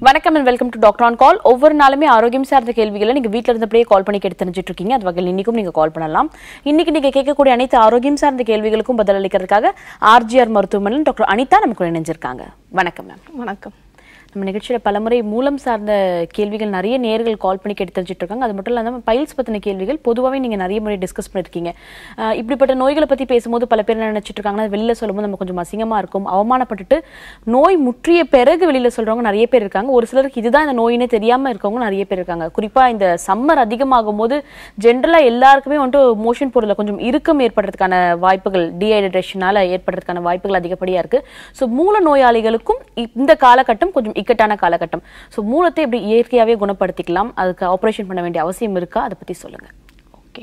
வணக்கம் and welcome to doctor on call ஒவ்வொரு நாளுமே ஆரோக்கியம் சார்ந்த கேள்விகளை நீங்க வீட்ல இருந்தபடியே கால் பண்ணி கேட்டு தெரிஞ்சுட்டு இருக்கீங்க அது வகையில் இன்னைக்கும் நீங்க கால் பண்ணலாம் இன்னைக்கு நீங்க கேட்கக்கூடிய அனைத்து ஆரோக்கியம் சார்ந்த கேள்விகளுக்கும் பதிலளிக்கிறதுக்காக ஆர்ஜிஆர் மருத்துவமனையில் டாக்டர் அனிதா நமக்கு இணைஞ்சிருக்காங்க வணக்கம் மேம் வணக்கம் நம்ம நிகழ்ச்சியில பலமுறை மூலம் சார்ந்த கேள்விகள் நிறைய நேர்கள் கால் பண்ணி கேட்டு தெரிஞ்சுட்டு இருக்காங்க அது மட்டும் இல்லாம பைல்ஸ் பத்தின கேள்விகள் பொதுவாகவே நீங்க நிறைய முறை டிஸ்கஸ் பண்ணிருக்கீங்க அஹ் இப்படிப்பட்ட நோய்களை பத்தி பேசும்போது பல பேர் என்ன நினைச்சிட்டு இருக்காங்கன்னா வெளியில சொல்லும்போது நம்ம கொஞ்சம் அசிங்கமா இருக்கும் அவமானப்பட்டுட்டு நோய் முற்றிய பிறகு வெளியில சொல்றவங்க நிறைய பேர் இருக்காங்க ஒரு சிலருக்கு இதுதான் இந்த நோயினே தெரியாம இருக்கவங்க நிறைய பேர் இருக்காங்க குறிப்பா இந்த சம்மர் அதிகமாகும் போது ஜென்ரலா எல்லாருக்குமே வந்துட்டு மோஷன் போறதுல கொஞ்சம் இறுக்கம் ஏற்படுறதுக்கான வாய்ப்புகள் டீஹைட்ரேஷனால ஏற்படுறதுக்கான வாய்ப்புகள் அதிகப்படியா இருக்கு ஸோ மூல நோயாளிகளுக்கும் இந்த காலகட்டம் கொஞ்சம் இக்கட்டான காலகட்டம் ஸோ மூலத்தை இப்படி இயற்கையாவே குணப்படுத்திக்கலாம் அதுக்கு ஆபரேஷன் பண்ண வேண்டிய அவசியம் இருக்கா அதை பத்தி சொல்லுங்க ஓகே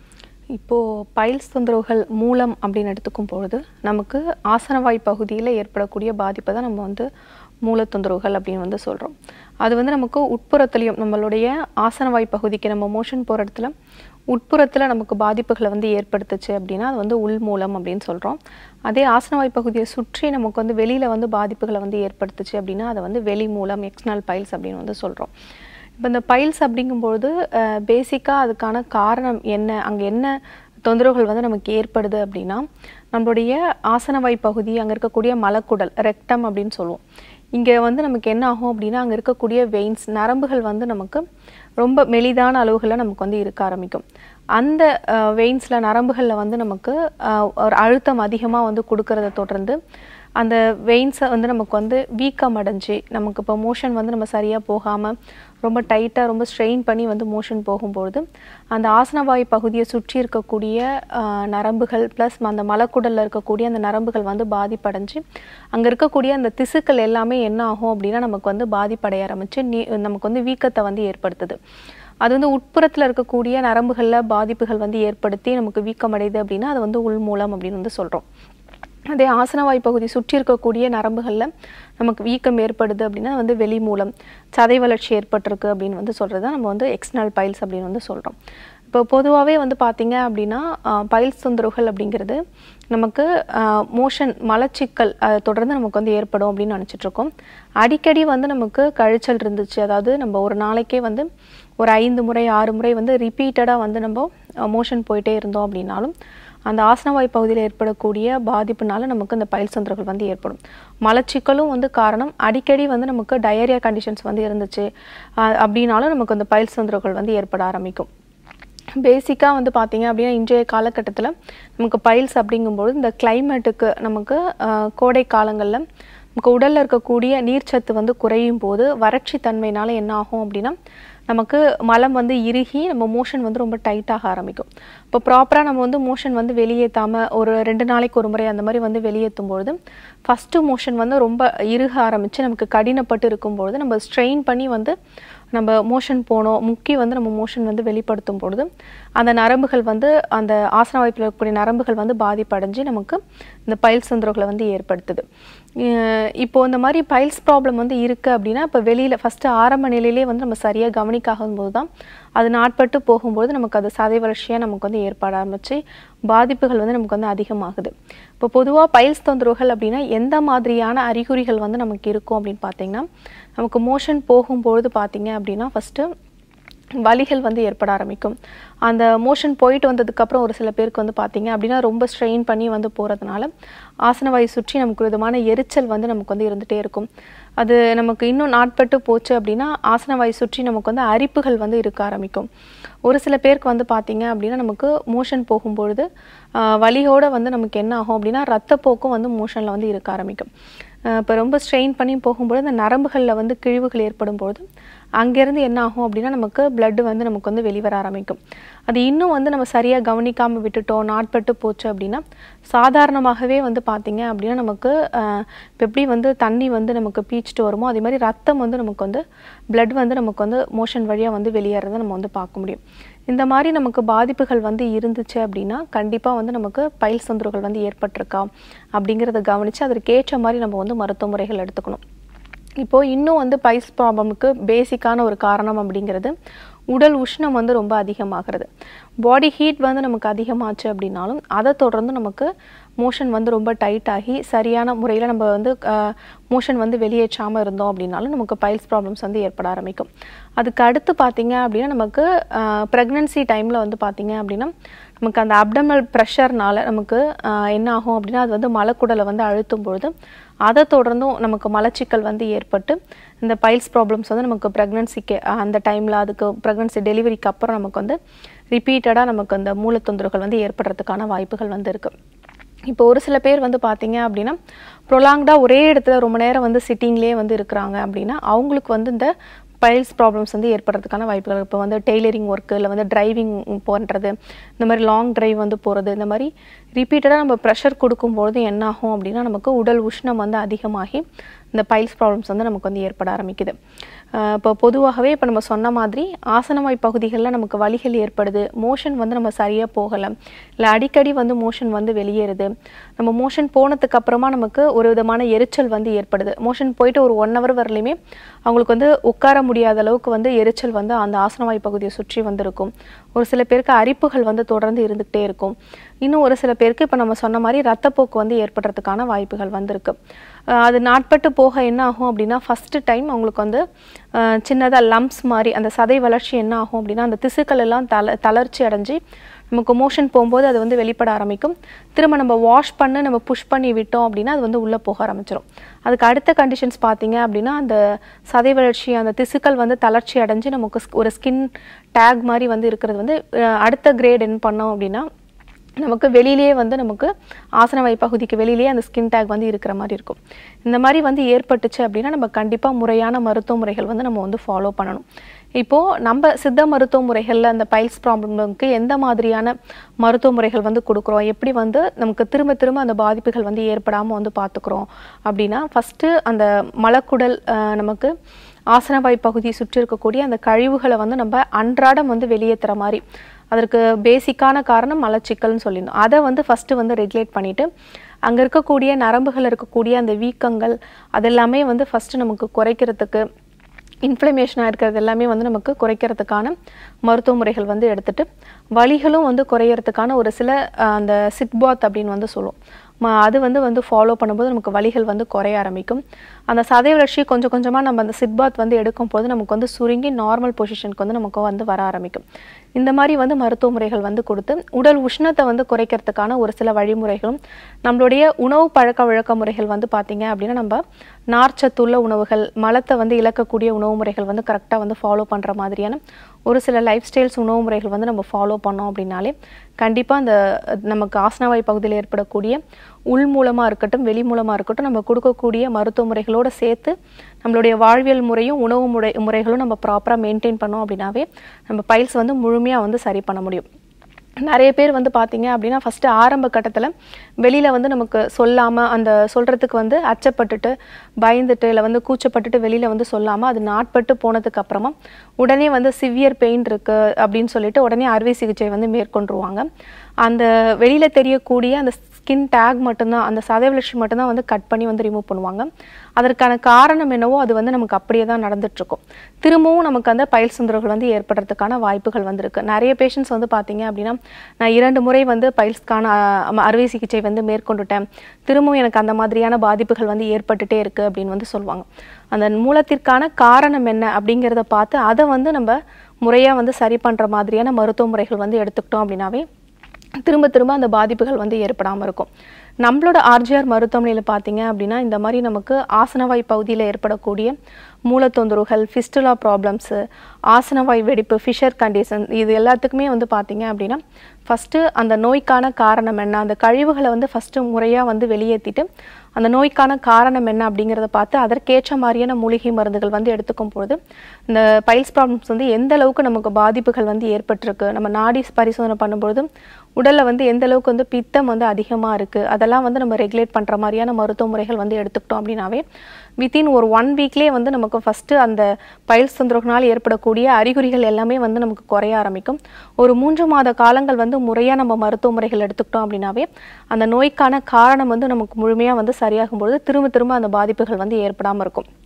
இப்போது பைல்ஸ் தொந்தரவுகள் மூலம் அப்படின்னு எடுத்துக்கும் பொழுது நமக்கு ஆசனவாய் பகுதியில் ஏற்படக்கூடிய பாதிப்பை தான் நம்ம வந்து மூல தொந்தரவுகள் அப்படின்னு வந்து சொல்கிறோம் அது வந்து நமக்கு உட்புறத்துலையும் நம்மளுடைய ஆசனவாய் பகுதிக்கு நம்ம மோஷன் போகிற இடத்துல உட்புறத்தில் நமக்கு பாதிப்புகளை வந்து ஏற்படுத்துச்சு அப்படின்னா அது வந்து உள் மூலம் அப்படின்னு சொல்கிறோம் அதே ஆசனவாய் பகுதியை சுற்றி நமக்கு வந்து வெளியில் வந்து பாதிப்புகளை வந்து ஏற்படுத்துச்சு அப்படின்னா அதை வந்து வெளி மூலம் எக்ஸ்டர்னல் பைல்ஸ் அப்படின்னு வந்து சொல்கிறோம் இப்போ இந்த பைல்ஸ் அப்படிங்கும்பொழுது பேசிக்காக அதுக்கான காரணம் என்ன அங்கே என்ன தொந்தரவுகள் வந்து நமக்கு ஏற்படுது அப்படின்னா நம்மளுடைய ஆசனவாய் பகுதி அங்கே இருக்கக்கூடிய மலக்குடல் ரெக்டம் அப்படின்னு சொல்லுவோம் இங்கே வந்து நமக்கு என்ன ஆகும் அப்படின்னா அங்கே இருக்கக்கூடிய வெயின்ஸ் நரம்புகள் வந்து நமக்கு ரொம்ப மெலிதான அளவுகளில் நமக்கு வந்து இருக்க ஆரம்பிக்கும் அந்த வெயின்ஸில் நரம்புகளில் வந்து நமக்கு அஹ், ஒரு அழுத்தம் அதிகமாக வந்து கொடுக்கறத தொடர்ந்து அந்த வெயின்ஸை வந்து நமக்கு வந்து வீக்கம் அடைஞ்சு நமக்கு இப்போ மோஷன் வந்து நம்ம சரியாக போகாமல் ரொம்ப டைட்டாக ரொம்ப ஸ்ட்ரெயின் பண்ணி வந்து மோஷன் போகும்பொழுது அந்த ஆசனவாய் பகுதியை சுற்றி இருக்கக்கூடிய ஆஹ், நரம்புகள் ப்ளஸ் அந்த மலக்குடலில் இருக்கக்கூடிய அந்த நரம்புகள் வந்து பாதிப்படைஞ்சு அங்கே இருக்கக்கூடிய அந்த திசுக்கள் எல்லாமே என்ன ஆகும் அப்படின்னா நமக்கு வந்து பாதிப்படைய ஆரம்பிச்சு நீ நமக்கு வந்து வீக்கத்தை வந்து ஏற்படுத்துது அது வந்து உட்புறத்தில் இருக்கக்கூடிய நரம்புகளில் பாதிப்புகள் வந்து ஏற்படுத்தி நமக்கு வீக்கம் அடையுது அப்படின்னா அது வந்து உள்மூலம் அப்படின்னு வந்து சொல்கிறோம் அதே ஆசனவாய் பகுதி சுற்றி இருக்கக்கூடிய நரம்புகளில் நமக்கு வீக்கம் ஏற்படுது அப்படின்னா வந்து வெளி மூலம் சதை வளர்ச்சி ஏற்பட்டிருக்கு அப்படின்னு வந்து சொல்கிறது தான் நம்ம வந்து எக்ஸ்டர்னல் பைல்ஸ் அப்படின்னு வந்து சொல்கிறோம் இப்போ பொதுவாகவே வந்து பார்த்தீங்க அப்படின்னா பைல்ஸ் தொந்தரவுகள் அப்படிங்கிறது நமக்கு மோஷன் மலச்சிக்கல் அதை தொடர்ந்து நமக்கு வந்து ஏற்படும் அப்படின்னு நினச்சிட்டு இருக்கோம் அடிக்கடி வந்து நமக்கு கழிச்சல் இருந்துச்சு அதாவது நம்ம ஒரு நாளைக்கே வந்து ஒரு ஐந்து முறை ஆறு முறை வந்து ரிப்பீட்டடாக வந்து நம்ம மோஷன் போயிட்டே இருந்தோம் அப்படின்னாலும் அந்த ஆசனவாய் பகுதியில் ஏற்படக்கூடிய பாதிப்புனால நமக்கு இந்த பைல்ஸ் தொந்தரவுகள் வந்து ஏற்படும் மலச்சிக்கலும் வந்து காரணம் அடிக்கடி வந்து நமக்கு டயரியா கண்டிஷன்ஸ் வந்து இருந்துச்சு அஹ் அப்படின்னாலும் நமக்கு அந்த பைல்ஸ் தொந்தரவுகள் வந்து ஏற்பட ஆரம்பிக்கும் பேசிக்காக வந்து பார்த்தீங்க அப்படின்னா இன்றைய காலகட்டத்தில் நமக்கு பைல்ஸ் அப்படிங்கும்போது இந்த கிளைமேட்டுக்கு நமக்கு அஹ், கோடை காலங்களில் நமக்கு உடலில் இருக்கக்கூடிய நீர்ச்சத்து வந்து குறையும் போது வறட்சி தன்மையினால என்ன ஆகும் அப்படின்னா நமக்கு மலம் வந்து இறுகி நம்ம மோஷன் வந்து ரொம்ப டைட்டாக ஆரம்பிக்கும் இப்போ ப்ராப்பராக நம்ம வந்து மோஷன் வந்து வெளியேற்றாமல் ஒரு ரெண்டு நாளைக்கு ஒரு முறை அந்த மாதிரி வந்து வெளியேற்றும் பொழுது ஃபஸ்ட்டு மோஷன் வந்து ரொம்ப இறுக ஆரம்பித்து நமக்கு கடினப்பட்டு இருக்கும்பொழுது நம்ம ஸ்ட்ரெயின் பண்ணி வந்து நம்ம மோஷன் போனோம் முக்கி வந்து நம்ம மோஷன் வந்து வெளிப்படுத்தும் பொழுது அந்த நரம்புகள் வந்து அந்த ஆசன வாய்ப்பில் இருக்கக்கூடிய நரம்புகள் வந்து பாதிப்படைஞ்சு நமக்கு இந்த பைல்ஸ் தொந்தரவுகளை வந்து ஏற்படுத்துது அஹ் இப்போ இந்த மாதிரி பைல்ஸ் ப்ராப்ளம் வந்து இருக்குது அப்படின்னா இப்போ வெளியில் ஃபஸ்ட்டு ஆரம்ப நிலையிலே வந்து நம்ம சரியாக கவனிக்காகும் போது தான் அது நாட்பட்டு போகும்போது நமக்கு அது சதை வளர்ச்சியாக நமக்கு வந்து ஏற்பட ஆரம்பிச்சு பாதிப்புகள் வந்து நமக்கு வந்து அதிகமாகுது இப்போ பொதுவாக பைல்ஸ் தொந்தரவுகள் அப்படின்னா எந்த மாதிரியான அறிகுறிகள் வந்து நமக்கு இருக்கும் அப்படின்னு பார்த்தீங்கன்னா நமக்கு மோஷன் போகும்பொழுது பார்த்தீங்க அப்படின்னா ஃபஸ்ட்டு வலிகள் வந்து ஏற்பட ஆரம்பிக்கும் அந்த மோஷன் போயிட்டு வந்ததுக்கப்புறம் ஒரு சில பேருக்கு வந்து பார்த்தீங்க அப்படின்னா ரொம்ப ஸ்ட்ரெயின் பண்ணி வந்து போகிறதுனால ஆசனவாய் சுற்றி நமக்கு ஒரு விதமான எரிச்சல் வந்து நமக்கு வந்து இருந்துகிட்டே இருக்கும் அது நமக்கு இன்னும் நாட்பட்டு போச்சு அப்படின்னா ஆசனவாய் சுற்றி நமக்கு வந்து அரிப்புகள் வந்து இருக்க ஆரம்பிக்கும் ஒரு சில பேருக்கு வந்து பார்த்தீங்க அப்படின்னா நமக்கு மோஷன் போகும்பொழுது ஆஹ், வலியோட வந்து நமக்கு என்ன ஆகும் அப்படின்னா ரத்தப்போக்கும் வந்து மோஷனில் வந்து இருக்க ஆரம்பிக்கும் இப்போ ரொம்ப ஸ்ட்ரெயின் பண்ணி போகும்போது அந்த நரம்புகளில் வந்து கிழிவுகள் ஏற்படும் பொழுது அங்கேருந்து என்ன ஆகும் அப்படின்னா நமக்கு blood வந்து நமக்கு வந்து வெளிவர ஆரம்பிக்கும் அது இன்னும் வந்து நம்ம சரியாக கவனிக்காமல் விட்டுட்டோம் நாட்பட்டு போச்சு அப்படின்னா சாதாரணமாகவே வந்து பார்த்தீங்க அப்படின்னா நமக்கு ஆஹ், இப்ப எப்படி வந்து தண்ணி வந்து நமக்கு பீச்சிட்டு வருமோ அதே மாதிரி ரத்தம் வந்து நமக்கு வந்து blood வந்து நமக்கு வந்து மோஷன் வழியாக வந்து வெளியேறதை நம்ம வந்து பார்க்க முடியும் இந்த மாதிரி நமக்கு பாதிப்புகள் வந்து இருந்துச்சு அப்படின்னா கண்டிப்பாக வந்து நமக்கு பைல்ஸ் தொந்தரவுகள் வந்து ஏற்பட்டிருக்கா அப்படிங்கிறத கவனித்து அதற்கேற்ற மாதிரி நம்ம வந்து மருத்துவ முறைகள் எடுத்துக்கணும் இப்போ இன்னும் வந்து பைல்ஸ் ப்ராப்ளமுக்கு பேசிக்கான ஒரு காரணம் அப்படிங்கிறது உடல் உஷ்ணம் வந்து ரொம்ப அதிகமாகிறது பாடி ஹீட் வந்து நமக்கு அதிகமாச்சு அப்படின்னாலும் அதை தொடர்ந்து நமக்கு மோஷன் வந்து ரொம்ப டைட் ஆகி சரியான முறையில் நம்ம வந்து மோஷன் வந்து வெளியேற்றாமல் இருந்தோம் அப்படின்னாலும் நமக்கு பைல்ஸ் ப்ராப்ளம்ஸ் வந்து ஏற்பட ஆரம்பிக்கும் அதுக்கு அடுத்து பார்த்தீங்க அப்படின்னா நமக்கு ப்ரெக்னன்சி டைமில் வந்து பார்த்தீங்க அப்படின்னா நமக்கு அந்த அப்டமல் ப்ரெஷர்னால நமக்கு ஆஹ், என்ன ஆகும் அப்படின்னா அது வந்து மலக்குடலை வந்து அழுத்தும் பொழுது அதை தொடர்ந்தும் நமக்கு மலச்சிக்கல் வந்து ஏற்பட்டு இந்த பைல்ஸ் ப்ராப்ளம்ஸ் வந்து நமக்கு ப்ரெக்னன்சிக்கு அந்த டைமில் அதுக்கு ப்ரெக்னன்சி டெலிவரிக்கு அப்புறம் நமக்கு வந்து ரிப்பீட்டடாக நமக்கு அந்த மூலத்தொந்தரவுகள் வந்து ஏற்படுறதுக்கான வாய்ப்புகள் வந்து இருக்குது இப்போ ஒரு சில பேர் வந்து பார்த்தீங்க அப்படின்னா ப்ரொலாங்டாக ஒரே இடத்துல ரொம்ப நேரம் வந்து சிட்டிங்லேயே வந்து இருக்கிறாங்க அப்படின்னா அவங்களுக்கு வந்து இந்த பைல்ஸ் ப்ராப்ளம்ஸ் வந்து ஏற்படுறதுக்கான வாய்ப்புகள் இப்போ வந்து டெய்லரிங் ஒர்க்கு இல்லை வந்து டிரைவிங் பண்ணுறது இந்த மாதிரி லாங் டிரைவ் வந்து போகிறது இந்த மாதிரி ரிப்பீட்டடாக நம்ம ப்ரெஷர் கொடுக்கும்பொழுது என்ன ஆகும் அப்படின்னா நமக்கு உடல் உஷ்ணம் வந்து அதிகமாகி இந்த பைல்ஸ் ப்ராப்ளம்ஸ் வந்து நமக்கு வந்து ஏற்பட ஆரம்பிக்குது ஆஹ் இப்போ பொதுவாகவே இப்போ நம்ம சொன்ன மாதிரி ஆசனவாய் பகுதிகளில் நமக்கு வலிகள் ஏற்படுது மோஷன் வந்து நம்ம சரியாக போகலை இல்லை அடிக்கடி வந்து மோஷன் வந்து வெளியேறுது நம்ம மோஷன் போனதுக்கு அப்புறமா நமக்கு ஒரு விதமான எரிச்சல் வந்து ஏற்படுது மோஷன் போயிட்டு ஒரு ஒன் ஹவர் வரலையுமே அவங்களுக்கு வந்து உட்கார முடியாத அளவுக்கு வந்து எரிச்சல் வந்து அந்த ஆசனவாய் பகுதியை சுற்றி வந்து இருக்கும் ஒரு சில பேருக்கு அரிப்புகள் வந்து தொடர்ந்து இருந்துகிட்டே இருக்கும் இன்னும் ஒரு சில பேருக்கு இப்போ நம்ம சொன்ன மாதிரி ரத்தப்போக்கு வந்து ஏற்படுறதுக்கான வாய்ப்புகள் வந்திருக்கு அஹ் அது நாட்பட்டு போக என்ன ஆகும் அப்படின்னா ஃபஸ்ட்டு டைம் அவங்களுக்கு வந்து சின்னதாக லம்ப்ஸ் மாதிரி அந்த சதை வளர்ச்சி என்ன ஆகும் அப்படின்னா அந்த திசுக்கள் எல்லாம் தள தளர்ச்சி அடைஞ்சு நமக்கு மோஷன் போகும்போது அது வந்து வெளிப்பட ஆரம்பிக்கும் திரும்ப நம்ம வாஷ் பண்ணி நம்ம புஷ் பண்ணி விட்டோம் அப்படின்னா அது வந்து உள்ளே போக ஆரம்பிச்சிடும் அதுக்கு அடுத்த கண்டிஷன்ஸ் பார்த்தீங்க அப்படின்னா அந்த சதை வளர்ச்சி அந்த திசுக்கள் வந்து தளர்ச்சி அடைஞ்சு நமக்கு sk- ஒரு ஸ்கின் டேக் மாதிரி வந்து இருக்கிறது வந்து அஹ் அடுத்த கிரேட் என்ன பண்ணோம் அப்படின்னா நமக்கு வெளியிலேயே வந்து நமக்கு ஆசனவாய் பகுதிக்கு வெளியிலேயே அந்த ஸ்கின் டேக் வந்து இருக்கிற மாதிரி இருக்கும் இந்த மாதிரி வந்து ஏற்பட்டுச்சு அப்படின்னா நம்ம கண்டிப்பாக முறையான மருத்துவ முறைகள் வந்து நம்ம வந்து ஃபாலோ பண்ணணும் இப்போது நம்ம சித்த மருத்துவ முறைகளில் அந்த பைல்ஸ் ப்ராப்ளம்க்கு எந்த மாதிரியான மருத்துவ முறைகள் வந்து கொடுக்குறோம் எப்படி வந்து நமக்கு திரும்ப திரும்ப அந்த பாதிப்புகள் வந்து ஏற்படாமல் வந்து பார்த்துக்குறோம் அப்படின்னா ஃபஸ்ட்டு அந்த மலக்குடல் அஹ், நமக்கு ஆசனவாய் பகுதியை சுற்றி இருக்கக்கூடிய அந்த கழிவுகளை வந்து நம்ம அன்றாடம் வந்து வெளியேற்றுற மாதிரி அதற்கு பேசிக்கான காரணம் மலச்சிக்கல்னு சொல்லியிருந்தோம் அதை வந்து ஃபஸ்ட்டு வந்து ரெகுலேட் பண்ணிவிட்டு அங்கே இருக்கக்கூடிய நரம்புகள் இருக்கக்கூடிய அந்த வீக்கங்கள் அதெல்லாமே வந்து ஃபஸ்ட்டு நமக்கு குறைக்கிறதுக்கு இன்ஃப்ளமேஷனாக இருக்கிறது எல்லாமே வந்து நமக்கு குறைக்கிறதுக்கான மருத்துவ முறைகள் வந்து எடுத்துட்டு வலிகளும் வந்து குறையறதுக்கான ஒரு சில அஹ், அந்த சிட் பாத் அப்படின்னு வந்து சொல்லுவோம் ம- அது வந்து வந்து ஃபாலோ பண்ணும்போது நமக்கு வலிகள் வந்து குறைய ஆரம்பிக்கும் அந்த சதை வளர்ச்சி கொஞ்சம் கொஞ்சமாக நம்ம அந்த சிட் பாத் வந்து எடுக்கும் போது நமக்கு வந்து சுருங்கி நார்மல் பொசிஷனுக்கு வந்து நமக்கு வந்து வர ஆரம்பிக்கும் இந்த மாதிரி வந்து மருத்துவ முறைகள் வந்து கொடுத்து உடல் உஷ்ணத்தை வந்து குறைக்கிறதுக்கான ஒரு சில வழிமுறைகளும் நம்மளுடைய உணவு பழக்க வழக்க முறைகள் வந்து பார்த்தீங்க அப்படின்னா நம்ம நார்ச்சத்துள்ள உணவுகள் மலத்தை வந்து இழக்கக்கூடிய உணவு முறைகள் வந்து கரெக்டாக வந்து ஃபாலோ பண்ணுற மாதிரியான ஒரு சில லைஃப் ஸ்டைல்ஸ் உணவு முறைகள் வந்து நம்ம ஃபாலோ பண்ணோம் அப்படின்னாலே கண்டிப்பாக அந்த அஹ், நமக்கு ஆசனவாய் பகுதியில் ஏற்படக்கூடிய உள் மூலமாக இருக்கட்டும் வெளி மூலமாக இருக்கட்டும் நம்ம கொடுக்கக்கூடிய மருத்துவ முறைகளோடு சேர்த்து நம்மளுடைய வாழ்வியல் முறையும் உணவு முறை முறைகளும் நம்ம ப்ராப்பராக மெயின்டைன் பண்ணோம் அப்படின்னாவே நம்ம பைல்ஸ் வந்து முழுமையாக வந்து சரி பண்ண முடியும் நிறைய பேர் வந்து பார்த்தீங்க அப்படின்னா ஃபஸ்ட்டு ஆரம்ப கட்டத்தில் வெளியில் வந்து நமக்கு சொல்லாமல் அந்த சொல்கிறதுக்கு வந்து அச்சப்பட்டுட்டு பயந்துட்டு இல்லை வந்து கூச்சப்பட்டுட்டு வெளியில் வந்து சொல்லாமல் அது நாட்பட்டு போனதுக்கு அப்புறமா உடனே வந்து சிவியர் பெயின் இருக்குது அப்படின்னு சொல்லிட்டு உடனே அறுவை சிகிச்சை வந்து மேற்கொண்டுருவாங்க அந்த வெளியில் தெரியக்கூடிய அந்த ஸ்கின் டேக் மட்டும்தான் அந்த சதை வளர்ச்சி மட்டும்தான் வந்து கட் பண்ணி வந்து ரிமூவ் பண்ணுவாங்க அதற்கான காரணம் என்னவோ அது வந்து நமக்கு அப்படியே தான் நடந்துட்டுருக்கும் திரும்பவும் நமக்கு அந்த பயில் சுந்தரங்கள் வந்து ஏற்படுறதுக்கான வாய்ப்புகள் வந்திருக்கு நிறைய பேஷண்ட்ஸ் வந்து பார்த்தீங்க அப்படின்னா நான் இரண்டு முறை வந்து பைல்ஸ்க்கான அஹ், அறுவை சிகிச்சை வந்து மேற்கொண்டுட்டேன் திரும்பவும் எனக்கு அந்த மாதிரியான பாதிப்புகள் வந்து ஏற்பட்டுட்டே இருக்கு அப்படின்னு வந்து சொல்லுவாங்க அந்த மூலத்திற்கான காரணம் என்ன அப்படிங்கிறத பார்த்து அதை வந்து நம்ம முறையாக வந்து சரி பண்ணுற மாதிரியான மருத்துவ முறைகள் வந்து எடுத்துக்கிட்டோம் அப்படின்னாவே திரும்ப திரும்ப அந்த பாதிப்புகள் வந்து ஏற்படாமல் இருக்கும் நம்மளோட ஆர்ஜிஆர் மருத்துவமனையில் பார்த்தீங்க அப்படின்னா இந்த மாதிரி நமக்கு ஆசனவாய் பகுதியில் ஏற்படக்கூடிய மூலத்தொந்தரவுகள் ஃபிஸ்டுலா ப்ராப்ளம்ஸு ஆசனவாய் வெடிப்பு ஃபிஷர் கண்டிஷன் இது எல்லாத்துக்குமே வந்து பார்த்தீங்க அப்படின்னா ஃபஸ்ட்டு அந்த நோய்க்கான காரணம் என்ன அந்த கழிவுகளை வந்து ஃபஸ்ட்டு முறையாக வந்து வெளியேற்றிட்டு அந்த நோய்க்கான காரணம் என்ன அப்படிங்கிறத பார்த்து அதற்கேற்ற மாதிரியான மூலிகை மருந்துகள் வந்து எடுத்துக்கும் பொழுது இந்த பைல்ஸ் ப்ராப்ளம்ஸ் வந்து எந்த அளவுக்கு நமக்கு பாதிப்புகள் வந்து ஏற்பட்டிருக்கு நம்ம நாடி பரிசோதனை பண்ணும்பொழுது உடல்ல வந்து எந்த அளவுக்கு வந்து பித்தம் வந்து அதிகமாக இருக்குது அதெல்லாம் வந்து நம்ம ரெகுலேட் பண்ணுற மாதிரியான மருத்துவ முறைகள் வந்து எடுத்துக்கிட்டோம் அப்படின்னாவே வித்தின் ஒரு ஒன் வீக்லேயே வந்து நமக்கு ஃபஸ்ட்டு அந்த பைல்ஸ் தொந்தரவுனால் ஏற்படக்கூடிய அறிகுறிகள் எல்லாமே வந்து நமக்கு குறைய ஆரம்பிக்கும் ஒரு மூன்று மாத காலங்கள் வந்து முறையாக நம்ம மருத்துவ முறைகள் எடுத்துக்கிட்டோம் அப்படின்னாவே அந்த நோய்க்கான காரணம் வந்து நமக்கு முழுமையாக வந்து சரியாகும் பொழுது திரும்ப திரும்ப அந்த பாதிப்புகள் வந்து ஏற்படாமல் இருக்கும்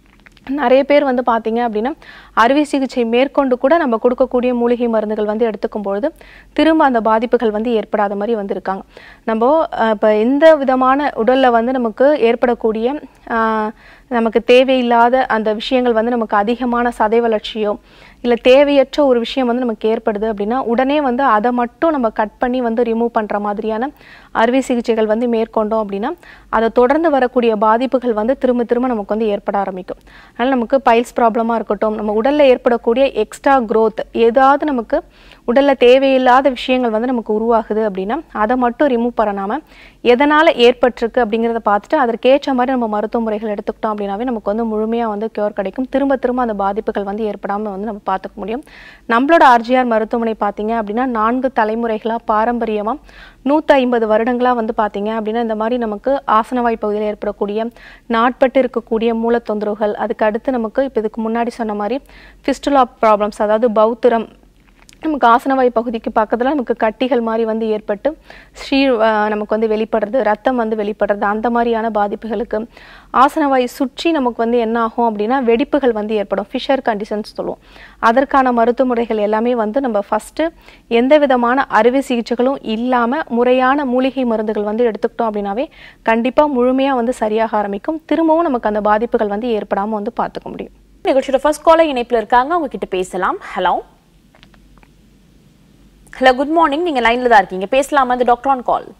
நிறைய பேர் வந்து பார்த்தீங்க அப்படின்னா அறுவை சிகிச்சை மேற்கொண்டு கூட நம்ம கொடுக்கக்கூடிய மூலிகை மருந்துகள் வந்து எடுத்துக்கும் பொழுது திரும்ப அந்த பாதிப்புகள் வந்து ஏற்படாத மாதிரி வந்து இருக்காங்க நம்ம இப்போ எந்த விதமான உடலில் வந்து நமக்கு ஏற்படக்கூடிய ஆஹ், நமக்கு தேவையில்லாத அந்த விஷயங்கள் வந்து நமக்கு அதிகமான சதை வளர்ச்சியோ இல்லை தேவையற்ற ஒரு விஷயம் வந்து நமக்கு ஏற்படுது அப்படின்னா உடனே வந்து அதை மட்டும் நம்ம கட் பண்ணி வந்து ரிமூவ் பண்ணுற மாதிரியான அறுவை சிகிச்சைகள் வந்து மேற்கொண்டோம் அப்படின்னா அதை தொடர்ந்து வரக்கூடிய பாதிப்புகள் வந்து திரும்ப திரும்ப நமக்கு வந்து ஏற்பட ஆரம்பிக்கும் அதனால் நமக்கு பைல்ஸ் ப்ராப்ளமாக இருக்கட்டும் நம்ம உடலில் ஏற்படக்கூடிய எக்ஸ்ட்ரா growth ஏதாவது நமக்கு உடலில் தேவையில்லாத விஷயங்கள் வந்து நமக்கு உருவாகுது அப்படின்னா அதை மட்டும் ரிமூவ் பண்ணாமல் எதனால் ஏற்பட்டிருக்கு அப்படிங்கிறத பார்த்துட்டு அதற்கேற்ற மாதிரி நம்ம மருத்துவ முறைகள் எடுத்துக்கிட்டோம் அப்படின்னாவே நமக்கு வந்து முழுமையாக வந்து க்யூர் கிடைக்கும் திரும்ப திரும்ப அந்த பாதிப்புகள் வந்து ஏற்படாமல் வந்து நம்ம பார்த்துக்க முடியும் நம்மளோட ஆர்ஜிஆர் மருத்துவமனை பார்த்தீங்க அப்படின்னா நான்கு தலைமுறைகளாக பாரம்பரியமாக நூற்றி ஐம்பது வருடங்களாக வந்து பார்த்தீங்க அப்படின்னா இந்த மாதிரி நமக்கு ஆசனவாய் பகுதியில் ஏற்படக்கூடிய நாட்பட்டு இருக்கக்கூடிய மூலத் தொந்தரவுகள் அதுக்கு அடுத்து நமக்கு இப்போ இதுக்கு முன்னாடி சொன்ன மாதிரி ஃபிஸ்டுலா ப்ராப்ளம்ஸ் அதாவது பௌத்திரம் நமக்கு ஆசனவாய் பகுதிக்கு பக்கத்தில் நமக்கு கட்டிகள் மாதிரி வந்து ஏற்பட்டு ஸ்ரீ அஹ், நமக்கு வந்து வெளிப்படுறது ரத்தம் வந்து வெளிப்படுறது அந்த மாதிரியான பாதிப்புகளுக்கு ஆசனவாய் சுற்றி நமக்கு வந்து என்ன ஆகும் அப்படின்னா வெடிப்புகள் வந்து ஏற்படும் ஃபிஷர் கண்டிஷன்ஸ் சொல்லுவோம் அதற்கான மருத்துவ முறைகள் எல்லாமே வந்து நம்ம ஃபஸ்ட்டு எந்த விதமான அறுவை சிகிச்சைகளும் இல்லாமல் முறையான மூலிகை மருந்துகள் வந்து எடுத்துக்கிட்டோம் அப்படின்னாவே கண்டிப்பாக முழுமையாக வந்து சரியாக ஆரம்பிக்கும் திரும்பவும் நமக்கு அந்த பாதிப்புகள் வந்து ஏற்படாமல் வந்து பார்த்துக்க முடியும் நிகழ்ச்சியோட ஃபர்ஸ்ட் காலர் இணைப்புல இருக்காங்க அவங்க கிட்ட பேசலாம் ஹலோ ஹலோ குட் மார்னிங் நீங்க லைன்ல தான் இருக்கீங்க பேசலாமா இந்த டாக்டர் ஆன் கால்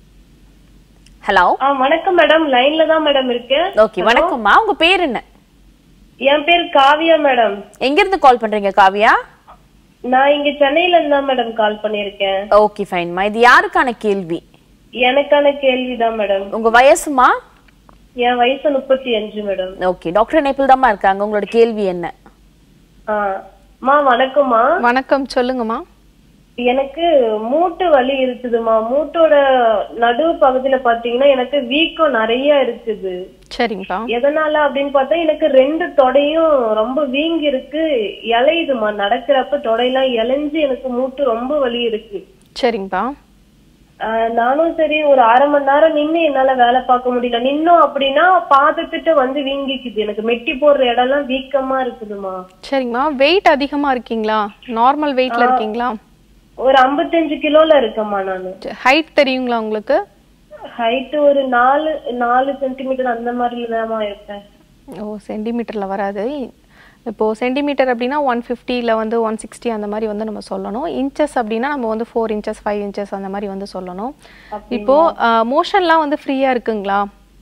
ஹலோ ஆ வணக்கம் மேடம் லைன்ல தான் மேடம் இருக்கேன் ஓகே வணக்கம்மா உங்க பேர் என்ன என் பேர் காவியா மேடம் எங்க இருந்து கால் பண்றீங்க காவியா நான் இங்க சென்னையில இருந்து தான் மேடம் கால் பண்ணிருக்கேன் ஓகே ஃபைன்மா இது யாருக்கான கேள்வி எனக்கான கேள்விதான் மேடம் உங்க வயசுமா என் வயசு முப்பத்தி அஞ்சு மேடம் ஓகே டாக்டர் இணைப்பில் தாம்மா இருக்காங்க உங்களோட கேள்வி என்ன ஆ மா வணக்கம்மா வணக்கம் சொல்லுங்கம்மா எனக்கு மூட்டு வலி இருக்குதுமா மூட்டோட நடுவு பகுதியில பாத்தீங்கன்னா எனக்கு வீக்கம் நிறைய இருக்குது சரிங்கப்பா எதனால அப்படின்னு பார்த்தா எனக்கு ரெண்டு தொடையும் ரொம்ப வீங்கி இருக்கு இலையுதுமா நடக்கிறப்ப தொடையெல்லாம் இலைஞ்சு எனக்கு மூட்டு ரொம்ப வலி இருக்கு சரிங்கப்பா ஆஹ் நானும் சரி ஒரு அரை மணி நேரம் நின்னு என்னால வேலை பார்க்க முடியல நின்னோம் அப்படின்னா பாதத்திட்ட வந்து வீங்கிக்குது எனக்கு மெட்டி போடுற இடம்லாம் வீக்கமா இருக்குதுமா சரிங்கம்மா வெயிட் அதிகமாக இருக்கீங்களா நார்மல் வெயிட்ல இருக்கீங்களா ஒரு 55 கிலோல இருக்கேம்மா நானு ஹைட் தெரியுங்களா உங்களுக்கு ஹைட் ஒரு நாலு நாலு சென்டிமீட்டர் அந்த மாதிரில தான்மா இருப்பேன் ஓ சென்டிமீட்டரில் வராது இப்போது சென்டிமீட்டர் அப்படின்னா ஒன் ஃபிஃப்டியில் வந்து ஒன் சிக்ஸ்டி அந்த மாதிரி வந்து நம்ம சொல்லணும் இன்ச்சஸ் அப்படின்னா நம்ம வந்து ஃபோர் இன்ச்சஸ் ஃபைவ் இன்ச்சஸ் அந்த மாதிரி வந்து சொல்லணும் இப்போது மோஷன்லாம் வந்து ஃப்ரீயாக இருக்குங்களா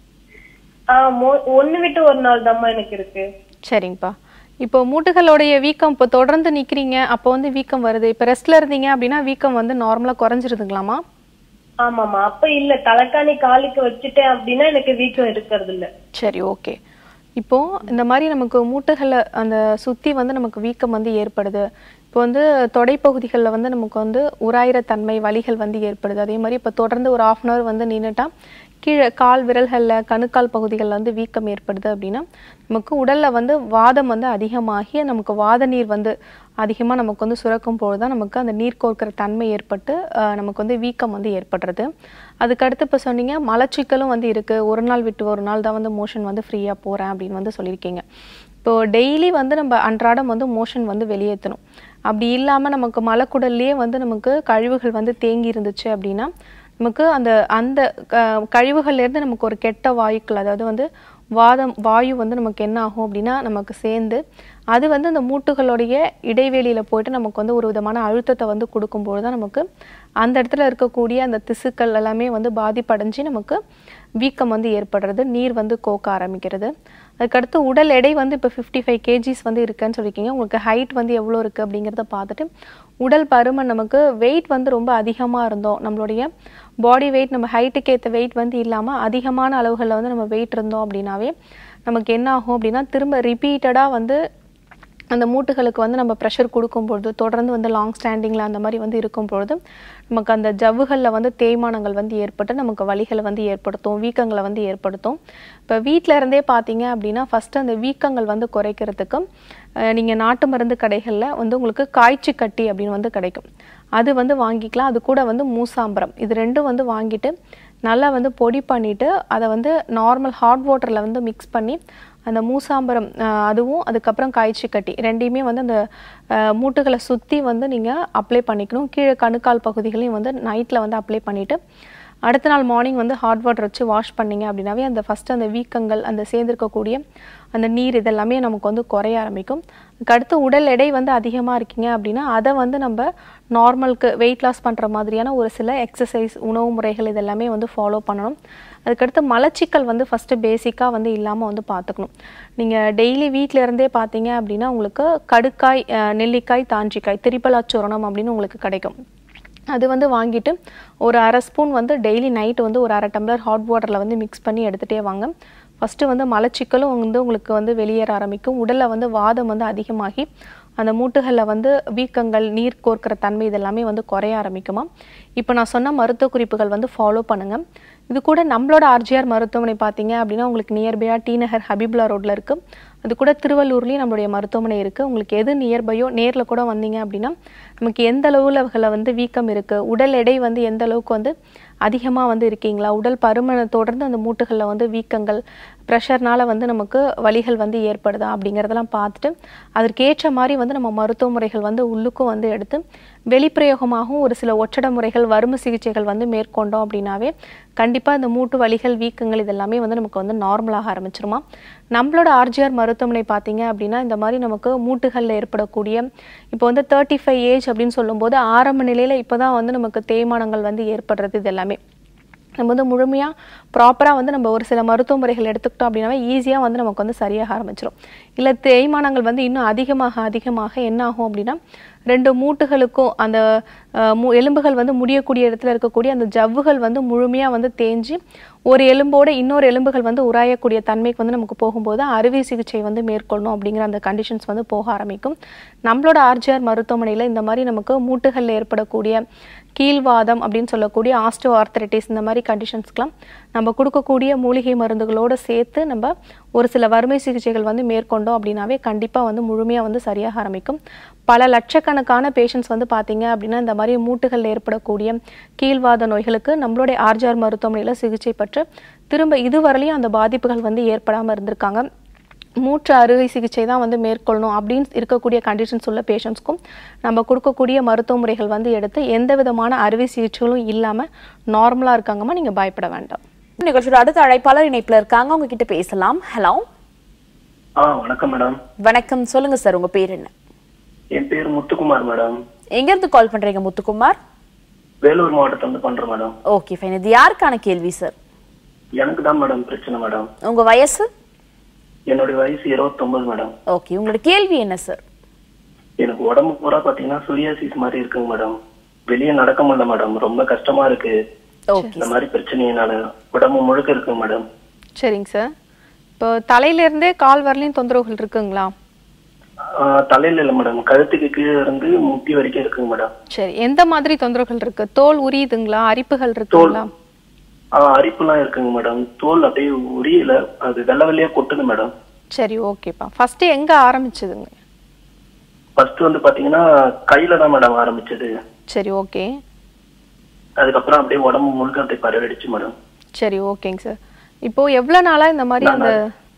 ஆஹ் மோ- ஒண்ணு விட்டு ஒரு நாள் தாம்மா எனக்கு இருக்கு சரிங்கப்பா இப்போ மூட்டுகளுடைய வீக்கம் இப்போ தொடர்ந்து நிற்கிறீங்க அப்போ வந்து வீக்கம் வருது இப்போ ரெஸ்ட்டில் இருந்தீங்க அப்படின்னா வீக்கம் வந்து நார்மலாக குறைஞ்சிருதுங்களாமா ஆமாமா அப்ப இல்ல தலைக்காணி காலுக்கு வச்சுட்டேன் அப்படின்னா எனக்கு வீக்கம் இருக்கிறது இல்ல சரி ஓகே இப்போ இந்த மாதிரி நமக்கு மூட்டுகளை அந்த சுற்றி வந்து நமக்கு வீக்கம் வந்து ஏற்படுது இப்போ வந்து தொடைப்பகுதிகளில் வந்து நமக்கு வந்து உராயிர தன்மை வலிகள் வந்து ஏற்படுது அதே மாதிரி இப்போ தொடர்ந்து ஒரு ஆஃப் அன் ஹவர் வந்து நின்றுட்டா கீழே கால் விரல்களில் கணுக்கால் பகுதிகளில் வந்து வீக்கம் ஏற்படுது அப்படின்னா நமக்கு உடலில் வந்து வாதம் வந்து அதிகமாகி நமக்கு வாத நீர் வந்து அதிகமாக நமக்கு வந்து சுரக்கும் பொழுது தான் நமக்கு அந்த நீர் கோர்க்கிற தன்மை ஏற்பட்டு அஹ், நமக்கு வந்து வீக்கம் வந்து ஏற்படுறது அதுக்கடுத்து இப்போ சொன்னீங்க மலச்சிக்கலும் வந்து இருக்குது ஒரு நாள் விட்டு ஒரு நாள் தான் வந்து மோஷன் வந்து ஃப்ரீயாக போகிறேன் அப்படின்னு வந்து சொல்லியிருக்கீங்க இப்போ டெய்லி வந்து நம்ம அன்றாடம் வந்து மோஷன் வந்து வெளியேற்றணும் அப்படி இல்லாமல் நமக்கு மலக்குடல்லையே வந்து நமக்கு கழிவுகள் வந்து தேங்கி இருந்துச்சு அப்படின்னா நமக்கு அந்த அந்த க- கழிவுகள்லேருந்து நமக்கு ஒரு கெட்ட வாயுக்கள் அதாவது வந்து வாதம் வாயு வந்து நமக்கு என்ன ஆகும் அப்படின்னா நமக்கு சேர்ந்து அது வந்து அந்த மூட்டுகளுடைய இடைவெளியில் போயிட்டு நமக்கு வந்து ஒரு விதமான அழுத்தத்தை வந்து கொடுக்கும்போது தான் நமக்கு அந்த இடத்துல இருக்கக்கூடிய அந்த திசுக்கள் எல்லாமே வந்து பாதிப்படைஞ்சு நமக்கு வீக்கம் வந்து ஏற்படுறது நீர் வந்து கோக்க ஆரம்பிக்கிறது அதுக்கடுத்து உடல் எடை வந்து இப்போ ஃபிஃப்டி ஃபைவ் கேஜிஸ் வந்து இருக்குன்னு சொல்லியிருக்கீங்க உங்களுக்கு ஹைட் வந்து எவ்வளோ இருக்குது அப்படிங்கிறத பார்த்துட்டு உடல் பருமன் நமக்கு வெயிட் வந்து ரொம்ப அதிகமாக இருந்தோம் நம்மளுடைய பாடி வெயிட் நம்ம ஹைட்டுக்கு ஏற்ற வெயிட் வந்து இல்லாமல் அதிகமான அளவுகளில் வந்து நம்ம வெயிட் இருந்தோம் அப்படின்னாவே நமக்கு என்ன ஆகும் அப்படின்னா திரும்ப ரிப்பீட்டடாக வந்து அந்த மூட்டுகளுக்கு வந்து நம்ம ப்ரெஷர் கொடுக்கும்பொழுது தொடர்ந்து வந்து லாங் ஸ்டாண்டிங்கில் அந்த மாதிரி வந்து இருக்கும் பொழுது நமக்கு அந்த ஜவ்வுகளில் வந்து தேய்மானங்கள் வந்து ஏற்பட்டு நமக்கு வலிகளை வந்து ஏற்படுத்தும் வீக்கங்களை வந்து ஏற்படுத்தும் இப்போ வீட்டில் இருந்தே பார்த்தீங்க அப்படின்னா ஃபஸ்ட்டு அந்த வீக்கங்கள் வந்து குறைக்கிறதுக்கு நீங்கள் நாட்டு மருந்து கடைகளில் வந்து உங்களுக்கு காய்ச்சி கட்டி அப்படின்னு வந்து கிடைக்கும் அது வந்து வாங்கிக்கலாம் அது கூட வந்து மூசாம்பரம் இது ரெண்டும் வந்து வாங்கிட்டு நல்லா வந்து பொடி பண்ணிவிட்டு அதை வந்து நார்மல் ஹாட் வாட்டரில் வந்து மிக்ஸ் பண்ணி அந்த மூசாம்பரம் ஆஹ் அதுவும் அதுக்கப்புறம் காய்ச்சி கட்டி ரெண்டையுமே வந்து அந்த ஆஹ் மூட்டுகளை சுற்றி வந்து நீங்கள் அப்ளை பண்ணிக்கணும் கீழே கணுக்கால் பகுதிகளையும் வந்து நைட்டில் வந்து அப்ளை பண்ணிவிட்டு அடுத்த நாள் மார்னிங் வந்து ஹாட் வாட்டர் வச்சு வாஷ் பண்ணீங்க அப்படின்னாவே அந்த ஃபஸ்ட்டு அந்த வீக்கங்கள் அந்த சேர்ந்திருக்கக்கூடிய அந்த நீர் இதெல்லாமே நமக்கு வந்து குறைய ஆரம்பிக்கும் அதுக்கு அடுத்து உடல் எடை வந்து அதிகமாக இருக்கீங்க அப்படின்னா அதை வந்து நம்ம நார்மலுக்கு வெயிட் லாஸ் பண்ணுற மாதிரியான ஒரு சில எக்ஸசைஸ் உணவு முறைகள் இதெல்லாமே வந்து ஃபாலோ பண்ணணும் அதுக்கடுத்து மலச்சிக்கல் வந்து ஃபஸ்ட்டு பேசிக்காக வந்து இல்லாமல் வந்து பார்த்துக்கணும் நீங்கள் டெய்லி வீட்டில் இருந்தே பார்த்தீங்க அப்படின்னா உங்களுக்கு கடுக்காய் அஹ், நெல்லிக்காய் தாஞ்சிக்காய் திரிபலாச்சூரணம் அப்படின்னு உங்களுக்கு கிடைக்கும் அது வந்து வாங்கிட்டு ஒரு அரை ஸ்பூன் வந்து டெய்லி நைட்டு வந்து ஒரு அரை டம்ளர் ஹாட் வாட்டரில் வந்து மிக்ஸ் பண்ணி எடுத்துகிட்டே வாங்க ஃபஸ்ட்டு வந்து மலச்சிக்கலும் வந்து உங்களுக்கு வந்து வெளியேற ஆரம்பிக்கும் உடலில் வந்து வாதம் வந்து அதிகமாகி அந்த மூட்டுகளில் வந்து வீக்கங்கள் நீர் கோர்க்கிற தன்மை இதெல்லாமே வந்து குறைய ஆரம்பிக்குமா இப்போ நான் சொன்ன மருத்துவ குறிப்புகள் வந்து ஃபாலோ பண்ணுங்கள் இது கூட நம்மளோட ஆர்ஜிஆர் மருத்துவமனை பார்த்தீங்க அப்படின்னா உங்களுக்கு நியர்பையாக டி நகர் ஹபிபுல்லா ரோட்டில் இருக்குது அது கூட திருவள்ளூர்லேயும் நம்மளுடைய மருத்துவமனை இருக்குது உங்களுக்கு எது நியர்பையோ நேரில் கூட வந்தீங்க அப்படின்னா நமக்கு எந்த அளவுல வந்து வீக்கம் இருக்குது உடல் எடை வந்து எந்த அளவுக்கு வந்து அதிகமாக வந்து இருக்கீங்களா உடல் பருமனை தொடர்ந்து அந்த மூட்டுகளில் வந்து வீக்கங்கள் ப்ரெஷர்னால வந்து நமக்கு வலிகள் வந்து ஏற்படுதா அப்படிங்கிறதெல்லாம் பார்த்துட்டு அதற்கேற்ற மாதிரி வந்து நம்ம மருத்துவ முறைகள் வந்து உள்ளுக்கும் வந்து எடுத்து வெளிப்பிரயோகமாகவும் ஒரு சில ஒற்றட முறைகள் வறுமை சிகிச்சைகள் வந்து மேற்கொண்டோம் அப்படின்னாவே கண்டிப்பாக இந்த மூட்டு வலிகள் வீக்கங்கள் இதெல்லாமே வந்து நமக்கு வந்து நார்மலாக ஆரம்பிச்சிருமா நம்மளோட ஆர்ஜிஆர் மருத்துவமனை பார்த்தீங்க அப்படின்னா இந்த மாதிரி நமக்கு மூட்டுகளில் ஏற்படக்கூடிய இப்போ வந்து தேர்ட்டி ஃபைவ் ஏஜ் அப்படின்னு சொல்லும்போது ஆரம்ப நிலையில் இப்போ தான் வந்து நமக்கு தேய்மானங்கள் வந்து ஏற்படுறது இது எல்லாமே நம்ம வந்து முழுமையாக ப்ராப்பராக வந்து நம்ம ஒரு சில மருத்துவ முறைகள் எடுத்துக்கிட்டோம் அப்படின்னாவே ஈஸியாக வந்து நமக்கு வந்து சரியாக ஆரம்பிச்சிடும் இல்லை தேய்மானங்கள் வந்து இன்னும் அதிகமாக அதிகமாக என்ன ஆகும் அப்படின்னா ரெண்டு மூட்டுகளுக்கும் அந்த அஹ், மு எலும்புகள் வந்து முடியக்கூடிய இடத்துல இருக்கக்கூடிய அந்த ஜவ்வுகள் வந்து முழுமையாக வந்து தேஞ்சு ஒரு எலும்போட இன்னொரு எலும்புகள் வந்து உராயக்கூடிய தன்மைக்கு வந்து நமக்கு போகும்போது அறுவை சிகிச்சை வந்து மேற்கொள்ளணும் அப்படிங்கிற அந்த கண்டிஷன்ஸ் வந்து போக ஆரம்பிக்கும் நம்மளோட ஆர்ஜிஆர் மருத்துவமனையில் இந்த மாதிரி நமக்கு மூட்டுகளில் ஏற்படக்கூடிய கீழ்வாதம் அப்படின்னு சொல்லக்கூடிய ஆஸ்டோ ஆர்த்தரைட்டிஸ் இந்த மாதிரி கண்டிஷன்ஸ்க்கெலாம் நம்ம கொடுக்கக்கூடிய மூலிகை மருந்துகளோடு சேர்த்து நம்ம ஒரு சில வறுமை சிகிச்சைகள் வந்து மேற்கொண்டோம் அப்படின்னாவே கண்டிப்பாக வந்து முழுமையாக வந்து சரியாக ஆரம்பிக்கும் பல லட்சக்கணக்கான பேஷண்ட்ஸ் வந்து பார்த்தீங்க அப்படின்னா இந்த மாதிரி மூட்டுகளில் ஏற்படக்கூடிய கீழ்வாத நோய்களுக்கு நம்மளுடைய ஆர்ஜிஆர் மருத்துவமனையில் சிகிச்சை பெற்று திரும்ப இதுவரையிலையும் அந்த பாதிப்புகள் வந்து ஏற்படாமல் இருந்திருக்காங்க மூச்சு அறுவை சிகிச்சை தான் வந்து மேற்கொள்ளணும் அப்படின்னு இருக்கக்கூடிய கண்டிஷன்ஸ் உள்ள பேஷண்ட்ஸ்க்கும் நம்ம கொடுக்கக்கூடிய மருத்துவ முறைகள் வந்து எடுத்து எந்த விதமான அறுவை சிகிச்சைகளும் இல்லாமல் நார்மலாக இருக்காங்கம்மா நீங்கள் பயப்பட வேண்டாம் நிகழ்ச்சியோட அடுத்த அழைப்பாளர் இணைப்புல இருக்காங்க அவங்க கிட்ட பேசலாம் ஹலோ ஆ வணக்கம் மேடம் வணக்கம் சொல்லுங்க சார் உங்க பேர் என்ன என் பேர் முத்துக்குமார் மேடம் எங்க இருந்து கால் பண்றீங்க முத்துக்குமார் வேலூர் மாவட்டத்துல இருந்து பண்றேன் மேடம் ஓகே ஃபைன் இது யாருக்கான கேள்வி சார் எனக்கு தான் மேடம் பிரச்சனை மேடம் உங்க வயசு என்னுடைய வயசு 29 மேடம் ஓகே உங்களோட கேள்வி என்ன சார் எனக்கு உடம்பு பூரா பாத்தீங்கன்னா சுரியாசிஸ் மாதிரி இருக்குங்க மேடம் வெளியே நடக்க முடியல மேடம் ரொம்ப கஷ்டமா இருக்கு ஓகே இந்த மாதிரி பிரச்சனையினால உடம்பு முழுக்க இருக்குங்க மேடம் சரிங்க சார் இப்போ தலையிலேருந்தே கால் வரலையும் தொந்தரவுகள் இருக்குங்களா ஆ, தலையில இல்ல மேடம் கழுத்துக்கு கீழே இருந்து முட்டி வரைக்கும் இருக்குங்க மேடம் சரி எந்த மாதிரி தொந்தரவுகள் இருக்கு தோல் உரியுதுங்களா அரிப்புகள் இருக்குங்களா ஆ அரிப்புலாம் இருக்குங்க மேடம் தோல் அப்படியே உரியல அது வெள்ளை வெள்ளையா கொட்டுது மேடம் சரி ஓகேப்பா ஃபர்ஸ்ட் எங்க ஆரம்பிச்சதுங்க ஃபர்ஸ்ட் வந்து பாத்தீங்கன்னா கையில தான் மேடம் ஆரம்பிச்சது சரி ஓகே அதுக்கப்புறம் அப்படியே உடம்பு முழுக்க அப்படியே பரவடிச்சு மேடம் சரி ஓகேங்க சார் இப்போ எவ்வளவு நாளா இந்த மாதிரி அந்த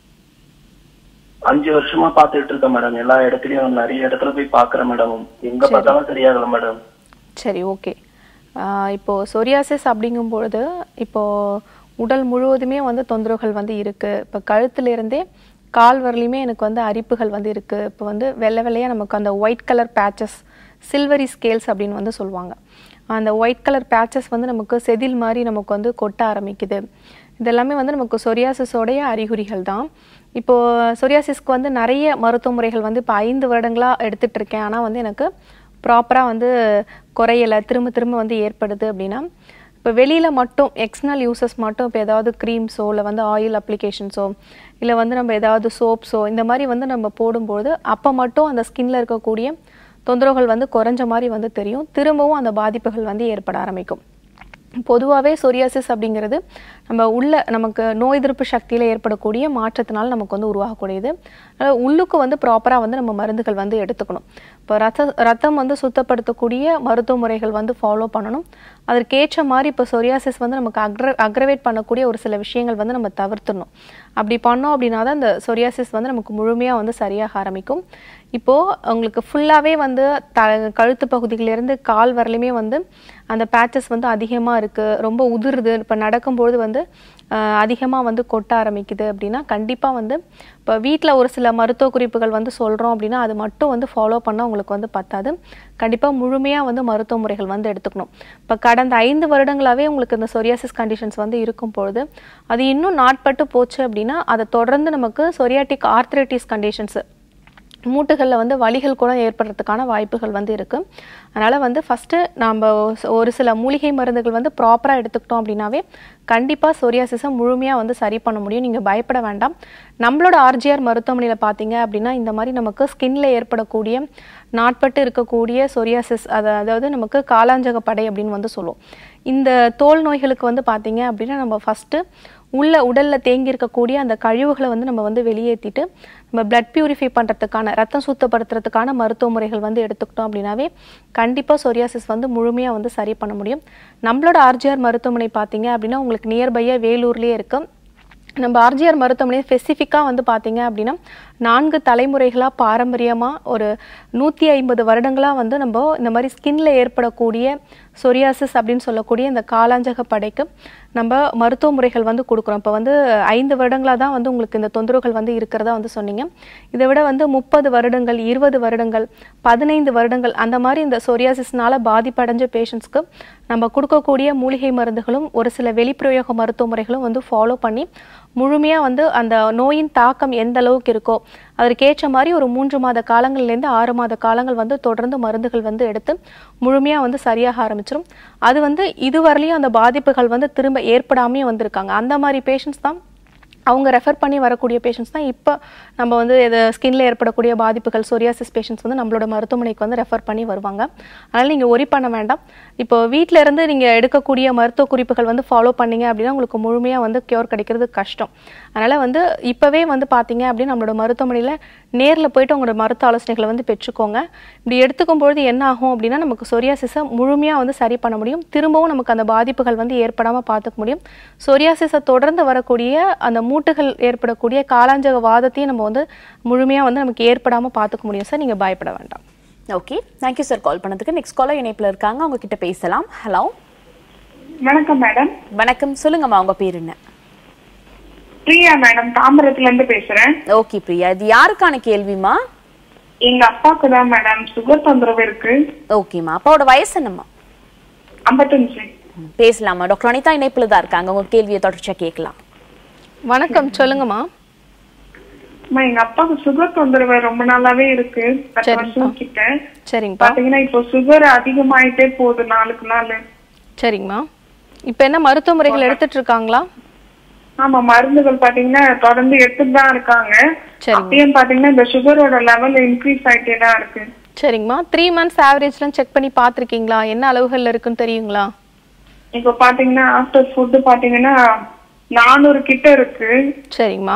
அஞ்சு வருஷமா பாத்துட்டு இருக்கேன் மேடம் எல்லா இடத்துலயும் நிறைய இடத்துல போய் பாக்குறேன் மேடம் எங்க பார்த்தாலும் சரியாகல மேடம் சரி ஓகே இப்போ சொரியாசிஸ் அப்படிங்கும்பொழுது இப்போ உடல் முழுவதுமே வந்து தொந்தரவுகள் வந்து இருக்கு இப்போ கழுத்துல கால் வரலையுமே எனக்கு வந்து அரிப்புகள் வந்து இருக்கு இப்போ வந்து வெள்ளை வெள்ளையா நமக்கு அந்த white colour patches silvery scales அப்படின்னு வந்து சொல்லுவாங்க அந்த ஒயிட் கலர் பேச்சஸ் வந்து நமக்கு செதில் மாதிரி நமக்கு வந்து கொட்ட ஆரம்பிக்குது இதெல்லாமே வந்து நமக்கு சொரியாசிஸோடைய அறிகுறிகள் தான் இப்போ சொரியாசிஸ்க்கு வந்து நிறைய மருத்துவ முறைகள் வந்து இப்போ ஐந்து வருடங்களா எடுத்துட்டு இருக்கேன் ஆனால் வந்து எனக்கு ப்ராப்பராக வந்து குறையலை திரும்ப திரும்ப வந்து ஏற்படுது அப்படின்னா இப்போ வெளியில் மட்டும் எக்ஸ்டர்னல் யூசஸ் மட்டும் இப்போ ஏதாவது க்ரீம்ஸோ இல்லை வந்து ஆயில் அப்ளிகேஷன்ஸோ இல்லை வந்து நம்ம ஏதாவது சோப்ஸோ இந்த மாதிரி வந்து நம்ம போடும்போது அப்போ மட்டும் அந்த ஸ்கின்ல இருக்கக்கூடிய தொந்தரவுகள் வந்து குறைஞ்ச மாதிரி வந்து தெரியும் திரும்பவும் அந்த பாதிப்புகள் வந்து ஏற்பட ஆரம்பிக்கும் பொதுவாகவே சொரியாசிஸ் அப்படிங்கிறது நம்ம உள்ள நமக்கு நோய் எதிர்ப்பு சக்தியில் ஏற்படக்கூடிய மாற்றத்தினால் நமக்கு வந்து உருவாகக்கூடியது அதனால உள்ளுக்கு வந்து ப்ராப்பராக வந்து நம்ம மருந்துகள் வந்து எடுத்துக்கணும் இப்போ ரத்த ரத்தம் வந்து சுத்தப்படுத்தக்கூடிய மருத்துவ முறைகள் வந்து ஃபாலோ பண்ணணும் அதற்கேற்ற மாதிரி இப்போ சொரியாசிஸ் வந்து நமக்கு அக்ர அக்ரவேட் பண்ணக்கூடிய ஒரு சில விஷயங்கள் வந்து நம்ம தவிர்த்துடணும் அப்படி பண்ணோம் அப்படின்னா தான் இந்த சொரியாசிஸ் வந்து நமக்கு முழுமையாக வந்து சரியாக ஆரம்பிக்கும் இப்போது உங்களுக்கு ஃபுல்லாகவே வந்து த கழுத்து பகுதியிலேருந்து கால் வரலையுமே வந்து அந்த பேச்சஸ் வந்து அதிகமாக இருக்குது ரொம்ப உதிருது இப்போ நடக்கும்பொழுது வந்து அதிகமாக வந்து கொட்ட ஆரம்பிக்குது அப்படின்னா கண்டிப்பாக வந்து இப்போ வீட்டில் ஒரு சில மருத்துவ குறிப்புகள் வந்து சொல்கிறோம் அப்படின்னா அது மட்டும் வந்து ஃபாலோ பண்ணால் உங்களுக்கு வந்து பத்தாது கண்டிப்பாக முழுமையாக வந்து மருத்துவ முறைகள் வந்து எடுத்துக்கணும் இப்போ கடந்த ஐந்து வருடங்களாகவே உங்களுக்கு இந்த சொரியாசிஸ் கண்டிஷன்ஸ் வந்து இருக்கும் பொழுது அது இன்னும் நாட்பட்டு போச்சு அப்படின்னா அதை தொடர்ந்து நமக்கு சொரியாட்டிக் ஆர்த்ரைட்டிஸ் கண்டிஷன்ஸு மூட்டுகளில் வந்து வலிகள் கூட ஏற்படுறதுக்கான வாய்ப்புகள் வந்து இருக்குது அதனால் வந்து ஃபஸ்ட்டு நம்ம ஒரு சில மூலிகை மருந்துகள் வந்து ப்ராப்பராக எடுத்துக்கிட்டோம் அப்படின்னாவே கண்டிப்பாக சொரியாசிஸை முழுமையாக வந்து சரி பண்ண முடியும் நீங்கள் பயப்பட வேண்டாம் நம்மளோட ஆர்ஜிஆர் மருத்துவமனையில் பார்த்தீங்க அப்படின்னா இந்த மாதிரி நமக்கு ஸ்கின்ல ஏற்படக்கூடிய நாட்பட்டு இருக்கக்கூடிய சொரியாசிஸ் அதை அதாவது நமக்கு காலாஞ்சக படை அப்படின்னு வந்து சொல்லுவோம் இந்த தோல் நோய்களுக்கு வந்து பார்த்தீங்க அப்படின்னா நம்ம ஃபஸ்ட்டு உள்ள உடலில் தேங்கி இருக்கக்கூடிய அந்த கழிவுகளை வந்து நம்ம வந்து வெளியேற்றிட்டு நம்ம பிளட் பியூரிஃபை பண்ணுறதுக்கான ரத்தம் சுத்தப்படுத்துறதுக்கான மருத்துவ முறைகள் வந்து எடுத்துக்கிட்டோம் அப்படின்னாவே கண்டிப்பாக சொரியாசிஸ் வந்து முழுமையாக வந்து சரி பண்ண முடியும் நம்மளோட ஆர்ஜிஆர் மருத்துவமனை பார்த்தீங்க அப்படின்னா உங்களுக்கு நியர்பையாக வேலூர்லேயே இருக்குது நம்ம ஆர்ஜிஆர் மருத்துவமனை ஸ்பெசிஃபிக்காக வந்து பார்த்தீங்க அப்படின்னா நான்கு தலைமுறைகளாக பாரம்பரியமாக ஒரு நூற்றி ஐம்பது வருடங்களாக வந்து நம்ம இந்த மாதிரி ஸ்கின்ல ஏற்படக்கூடிய சொரியாசிஸ் அப்படின்னு சொல்லக்கூடிய இந்த காலாஞ்சக படைக்கு நம்ம மருத்துவ முறைகள் வந்து கொடுக்குறோம் இப்போ வந்து ஐந்து வருடங்களாக தான் வந்து உங்களுக்கு இந்த தொந்தரவுகள் வந்து இருக்கிறதா வந்து சொன்னீங்க இதை விட வந்து முப்பது வருடங்கள் இருபது வருடங்கள் பதினைந்து வருடங்கள் அந்த மாதிரி இந்த சொரியாசிஸ்னால பாதிப்படைஞ்ச பேஷண்ட்ஸ்க்கு நம்ம கொடுக்கக்கூடிய மூலிகை மருந்துகளும் ஒரு சில வெளிப்பிரயோக மருத்துவ முறைகளும் வந்து ஃபாலோ பண்ணி முழுமையாக வந்து அந்த நோயின் தாக்கம் எந்த அளவுக்கு இருக்கோ அதற்கேற்ற மாதிரி ஒரு மூன்று மாத காலங்கள்லேருந்து ஆறு மாத காலங்கள் வந்து தொடர்ந்து மருந்துகள் வந்து எடுத்து முழுமையாக வந்து சரியாக ஆரம்பிச்சிடும் அது வந்து இதுவரையிலையும் அந்த பாதிப்புகள் வந்து திரும்ப ஏற்படாமையும் வந்திருக்காங்க அந்த மாதிரி பேஷண்ட்ஸ் தான் அவங்க ரெஃபர் பண்ணி வரக்கூடிய பேஷண்ட்ஸ் தான் இப்போ நம்ம வந்து இது ஸ்கின்ல ஏற்படக்கூடிய பாதிப்புகள் சொரியாசிஸ் பேஷண்ட்ஸ் வந்து நம்மளோட மருத்துவமனைக்கு வந்து ரெஃபர் பண்ணி வருவாங்க அதனால் நீங்கள் ஒரி பண்ண வேண்டாம் இப்போ வீட்டில இருந்து நீங்கள் எடுக்கக்கூடிய மருத்துவ குறிப்புகள் வந்து ஃபாலோ பண்ணீங்க அப்படின்னா உங்களுக்கு முழுமையாக வந்து க்யூர் கிடைக்கிறது கஷ்டம் அதனால் வந்து இப்போவே வந்து பார்த்தீங்க அப்படின்னா நம்மளோட மருத்துவமனையில் நேரில் போயிட்டு உங்களோட மருத்துவ ஆலோசனைகளை வந்து பெற்றுக்கோங்க இப்படி எடுத்துக்கும் பொழுது என்ன ஆகும் அப்படின்னா நமக்கு சொரியாசிஸை முழுமையாக வந்து சரி பண்ண முடியும் திரும்பவும் நமக்கு அந்த பாதிப்புகள் வந்து ஏற்படாமல் பார்த்துக்க முடியும் சொரியாசிஸை தொடர்ந்து வரக்கூடிய அந்த மூட்டுகள் ஏற்படக்கூடிய காலாஞ்சக வாதத்தையும் நம்ம வந்து முழுமையாக வந்து நமக்கு ஏற்படாமல் பார்த்துக்க முடியும் சார் நீங்கள் பயப்பட வேண்டாம் ஓகே தேங்க்யூ சார் கால் பண்ணதுக்கு நெக்ஸ்ட் காலர் இணைப்பில் இருக்காங்க அவங்க கிட்ட பேசலாம் ஹலோ வணக்கம் மேடம் வணக்கம் சொல்லுங்கம்மா உங்க பேர் என்ன பிரியா மேடம் தாம்பரத்துல இருந்து பேசுறேன் ஓகே பிரியா இது யாருக்கான கேள்விமா எங்க அப்பாவுக்கு தான் மேடம் சுகர் தொந்தரவு இருக்கு ஓகேம்மா அப்பாவோட வயசு என்னம்மா ஐம்பத்தஞ்சு ம், பேசலாமா டாக்டர் அனிதா இணைப்புல தான் இருக்காங்க உங்க கேள்வியை தொடர்ச்சியா கேட்கலாம் வணக்கம் சொல்லுங்கம்மா அம்மா, எங்க அப்பாவுக்கு சுகர் தொந்தரவு ரொம்ப நாளாவே இருக்கு பத்து சரிப்பா. வருஷம் கிட்ட சரிங்கப்பா பாத்தீங்கன்னா இப்போ சுகர் அதிகமாயிட்டே போகுது நாளுக்கு நாள் சரிங்கம்மா இப்போ என்ன மருத்துவ முறைகள் எடுத்துட்டு இருக்காங்களா ஆமா மருந்துகள் பாத்தீங்கன்னா தொடர்ந்து எடுத்துட்டு தான் இருக்காங்க சரிங்க. அப்பயும் பாத்தீங்கன்னா இந்த சுகரோட லெவல் இன்க்ரீஸ் ஆயிட்டே தான் இருக்கு சரிங்கம்மா த்ரீ மந்த்ஸ் ஆவரேஜ்லாம் செக் பண்ணி பார்த்துருக்கீங்களா என்ன அளவுகளில் இருக்குன்னு தெரியுங்களா இப்போ பாத்தீங்கன்னா ஆஃப்டர் ஃபுட் பாத்தீங்கன்னா நானூறு கிட்ட இருக்கு சரிங்கம்மா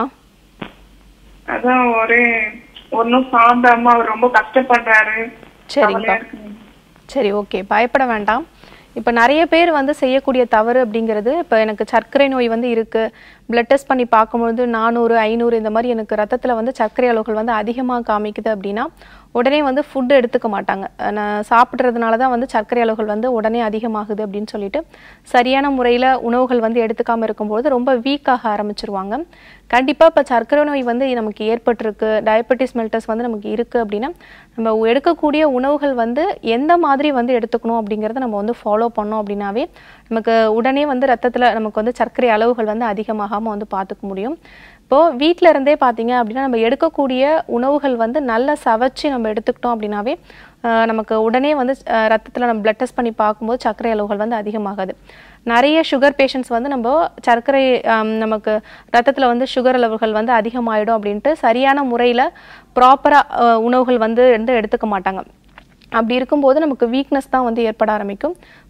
அதான் ஒரு ஒன்னும் சாப்பிடாம அவர் ரொம்ப கஷ்டப்படுறாரு சரிங்கப்பா கவலையா இருக்குங்க. சரி ஓகே பயப்பட வேண்டாம் இப்போ நிறைய பேர் வந்து செய்யக்கூடிய தவறு அப்படிங்கிறது இப்போ எனக்கு சர்க்கரை நோய் வந்து இருக்குது பிளட் டெஸ்ட் பண்ணி பார்க்கும்பொழுது நானூறு ஐநூறு இந்த மாதிரி எனக்கு ரத்தத்தில் வந்து சர்க்கரை அளவுகள் வந்து அதிகமாக காமிக்குது அப்படின்னா உடனே வந்து ஃபுட்டு எடுத்துக்க மாட்டாங்க அஹ் நான் சாப்பிட்றதுனால தான் வந்து சர்க்கரை அளவுகள் வந்து உடனே அதிகமாகுது அப்படின்னு சொல்லிட்டு சரியான முறையில் உணவுகள் வந்து எடுத்துக்காமல் இருக்கும்போது ரொம்ப வீக்காக ஆரம்பிச்சிருவாங்க கண்டிப்பாக இப்போ சர்க்கரை நோய் வந்து நமக்கு ஏற்பட்டிருக்கு டயபெட்டிஸ் மெல்டஸ் வந்து நமக்கு இருக்குது அப்படின்னா நம்ம எடுக்கக்கூடிய உணவுகள் வந்து எந்த மாதிரி வந்து எடுத்துக்கணும் அப்படிங்கிறத நம்ம வந்து ஃபாலோ பண்ணோம் அப்படின்னாவே நமக்கு உடனே வந்து ரத்தத்தில் நமக்கு வந்து சர்க்கரை அளவுகள் வந்து அதிகமாகாமல் வந்து பார்த்துக்க முடியும் இப்போது வீட்டில் இருந்தே பார்த்தீங்க அப்படின்னா நம்ம எடுக்கக்கூடிய உணவுகள் வந்து நல்லா சவைச்சு நம்ம எடுத்துக்கிட்டோம் அப்படின்னாவே ஆஹ் நமக்கு உடனே வந்து ரத்தத்தில் நம்ம பிளட் டெஸ்ட் பண்ணி பார்க்கும்போது சர்க்கரை அளவுகள் வந்து அதிகமாகாது நிறைய சுகர் பேஷண்ட்ஸ் வந்து நம்ம சர்க்கரை ஆம், நமக்கு ரத்தத்தில் வந்து சுகர் அளவுகள் வந்து அதிகமாயிடும் அப்படின்ட்டு சரியான முறையில் ப்ராப்பராக உணவுகள் வந்து வந்து எடுத்துக்க மாட்டாங்க அப்படி இருக்கும்போது நமக்கு வீக்னஸ் தான் வந்து ஏற்பட ஆரம்பிக்கும்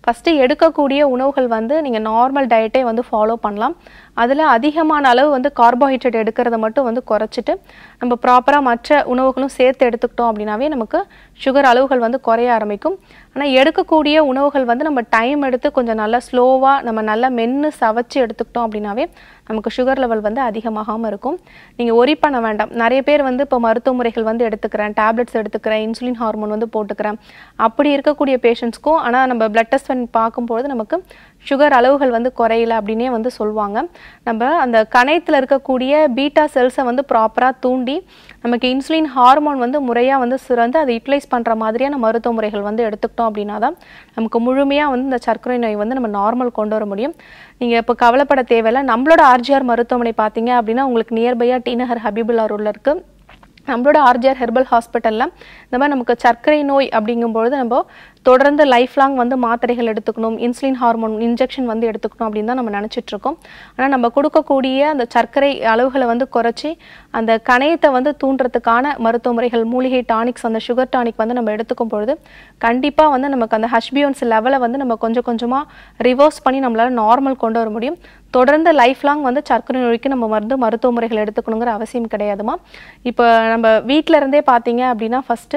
ஃபஸ்ட்டு எடுக்கக்கூடிய உணவுகள் வந்து நீங்கள் நார்மல் டயட்டே வந்து ஃபாலோ பண்ணலாம் அதில் அதிகமான அளவு வந்து கார்போஹைட்ரேட் எடுக்கிறத மட்டும் வந்து குறைச்சிட்டு நம்ம ப்ராப்பராக மற்ற உணவுகளும் சேர்த்து எடுத்துக்கிட்டோம் அப்படின்னாவே நமக்கு சுகர் அளவுகள் வந்து குறைய ஆரம்பிக்கும் ஆனால் எடுக்கக்கூடிய உணவுகள் வந்து நம்ம டைம் எடுத்து கொஞ்சம் நல்லா ஸ்லோவாக நம்ம நல்லா மென்று சவைச்சு எடுத்துக்கிட்டோம் அப்படின்னாவே நமக்கு சுகர் லெவல் வந்து அதிகமாகாமல் இருக்கும் நீங்கள் ஒரி பண்ண வேண்டாம் நிறைய பேர் வந்து இப்போ மருத்துவ முறைகள் வந்து எடுத்துக்கிறேன் டேப்லெட்ஸ் எடுத்துக்கிறேன் இன்சுலின் ஹார்மோன் வந்து போட்டுக்கிறேன் அப்படி இருக்கக்கூடிய பேஷண்ட்ஸ்க்கும் ஆனால் நம்ம பிளட் டெஸ்ட் பண்ணி பார்க்கும்பொழுது நமக்கு சுகர் அளவுகள் வந்து குறையல அப்படின்னே வந்து சொல்லுவாங்க நம்ம அந்த கணையத்தில் இருக்கக்கூடிய பீட்டா செல்ஸை வந்து ப்ராப்பராக தூண்டி நமக்கு இன்சுலின் ஹார்மோன் வந்து முறையாக வந்து சுரந்து அதை யூட்டிலைஸ் பண்ணுற மாதிரியான மருத்துவ முறைகள் வந்து எடுத்துக்கிட்டோம் அப்படின்னா தான் நமக்கு முழுமையாக வந்து இந்த சர்க்கரை நோய் வந்து நம்ம நார்மல் கொண்டு வர முடியும் நீங்கள் இப்போ கவலைப்பட தேவையில்லை நம்மளோட ஆர்ஜிஆர் மருத்துவமனை பார்த்தீங்க அப்படின்னா உங்களுக்கு நியர்பையாக டி நகர் ஹபீபுல்லா ரோடில் இருக்குது நம்மளோட ஆர்ஜிஆர் ஹெர்பல் ஹாஸ்பிட்டலில் இந்த மாதிரி நமக்கு சர்க்கரை நோய் அப்படிங்கும்பொழுது நம்ம தொடர்ந்து லைஃப் லாங் வந்து மாத்திரைகள் எடுத்துக்கணும் இன்சுலின் ஹார்மோன் இன்ஜெக்ஷன் வந்து எடுத்துக்கணும் அப்படின்னு தான் நம்ம நினச்சிட்டு இருக்கோம் ஆனால் நம்ம கொடுக்கக்கூடிய அந்த சர்க்கரை அளவுகளை வந்து குறைச்சி அந்த கணையத்தை வந்து தூண்டுறதுக்கான மருத்துவ முறைகள் மூலிகை டானிக்ஸ் அந்த சுகர் டானிக் வந்து நம்ம எடுத்துக்கும் பொழுது கண்டிப்பாக வந்து நமக்கு அந்த ஹஷ்பியோன்ஸ் லெவலை வந்து நம்ம கொஞ்சம் கொஞ்சமாக ரிவர்ஸ் பண்ணி நம்மளால நார்மல் கொண்டு வர முடியும் தொடர்ந்து லைஃப் லாங் வந்து சர்க்கரை நோய்க்கு நம்ம மருந்து மருத்துவ முறைகள் எடுத்துக்கணுங்கிற அவசியம் கிடையாதுமா இப்போ நம்ம வீட்டில இருந்தே பார்த்தீங்க அப்படின்னா ஃபஸ்ட்டு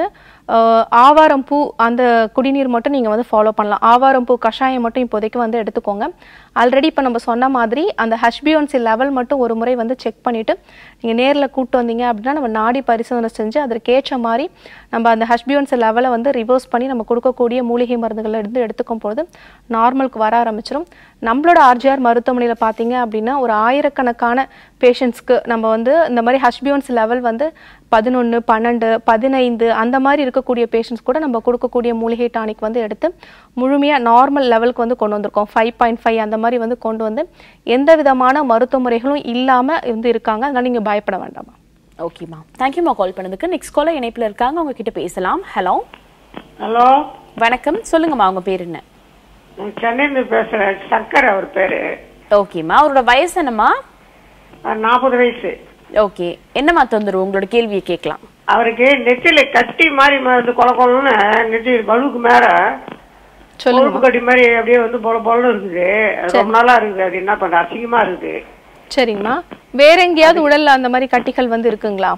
ஆவாரம் பூ அந்த குடிநீர் மட்டும் நீங்கள் வந்து ஃபாலோ பண்ணலாம் ஆவாரம் பூ கஷாயம் மட்டும் இப்போதைக்கு வந்து எடுத்துக்கோங்க ஆல்ரெடி இப்போ நம்ம சொன்ன மாதிரி அந்த ஹஷ்பியோன்சி லெவல் மட்டும் ஒரு முறை வந்து செக் பண்ணிவிட்டு நீங்கள் நேரில் கூட்டு வந்தீங்க அப்படின்னா நம்ம நாடி பரிசோதனை செஞ்சு அதற்கேற்ற மாதிரி நம்ம அந்த ஹஷ்பியோன்சி லெவலை வந்து ரிவர்ஸ் பண்ணி நம்ம கொடுக்கக்கூடிய மூலிகை மருந்துகளை எடுத்து எடுத்துக்கும் பொழுது நார்மலுக்கு வர ஆரம்பிச்சிடும் நம்மளோட ஆர்ஜிஆர் மருத்துவமனையில் பார்த்தீங்க அப்படின்னா ஒரு ஆயிரக்கணக்கான பேஷண்ட்ஸ்க்கு நம்ம வந்து இந்த மாதிரி ஹஷ்பியோன்ஸ் லெவல் வந்து பதினொன்று பன்னெண்டு பதினைந்து அந்த மாதிரி இருக்கக்கூடிய பேஷண்ட்ஸ் கூட நம்ம கொடுக்கக்கூடிய மூலிகை டானிக் வந்து எடுத்து முழுமையாக நார்மல் லெவலுக்கு வந்து கொண்டு வந்திருக்கோம் ஃபைவ் பாயிண்ட் ஃபைவ் அந்த மாதிரி வந்து கொண்டு வந்து எந்த விதமான மருத்துவ முறைகளும் இல்லாமல் வந்து இருக்காங்க அதனால நீங்கள் பயப்பட வேண்டாமா ஓகேம்மா தேங்க்யூம்மா கால் பண்ணதுக்கு நெக்ஸ்ட் காலர் இணைப்புல இருக்காங்க அவங்க கிட்ட பேசலாம் ஹலோ ஹலோ வணக்கம் சொல்லுங்கம்மா அவங்க பேர் என்ன நான் சென்னையில பேசுறேன் சங்கர் அவர் பேரு ஓகேம்மா அவரோட வயசு என்னம்மா நாற்பது வயசு ஓகே என்னம்மா தொந்தரவு உங்களோட கேள்வியை கேட்கலாம் அவருக்கு நெத்தியில கட்டி மாதிரி வந்து கொல கொலன்னு நெத்தி வலுக்கு மேல கொழுப்பு கட்டி மாதிரி அப்படியே வந்து பொல பொலன்னு இருக்குது அது ரொம்ப நாளா இருக்குது அது என்ன பண்ற அசிங்கமா இருக்குது சரிங்கம்மா வேற எங்கேயாவது உடல்ல அந்த மாதிரி கட்டிகள் வந்து இருக்குங்களா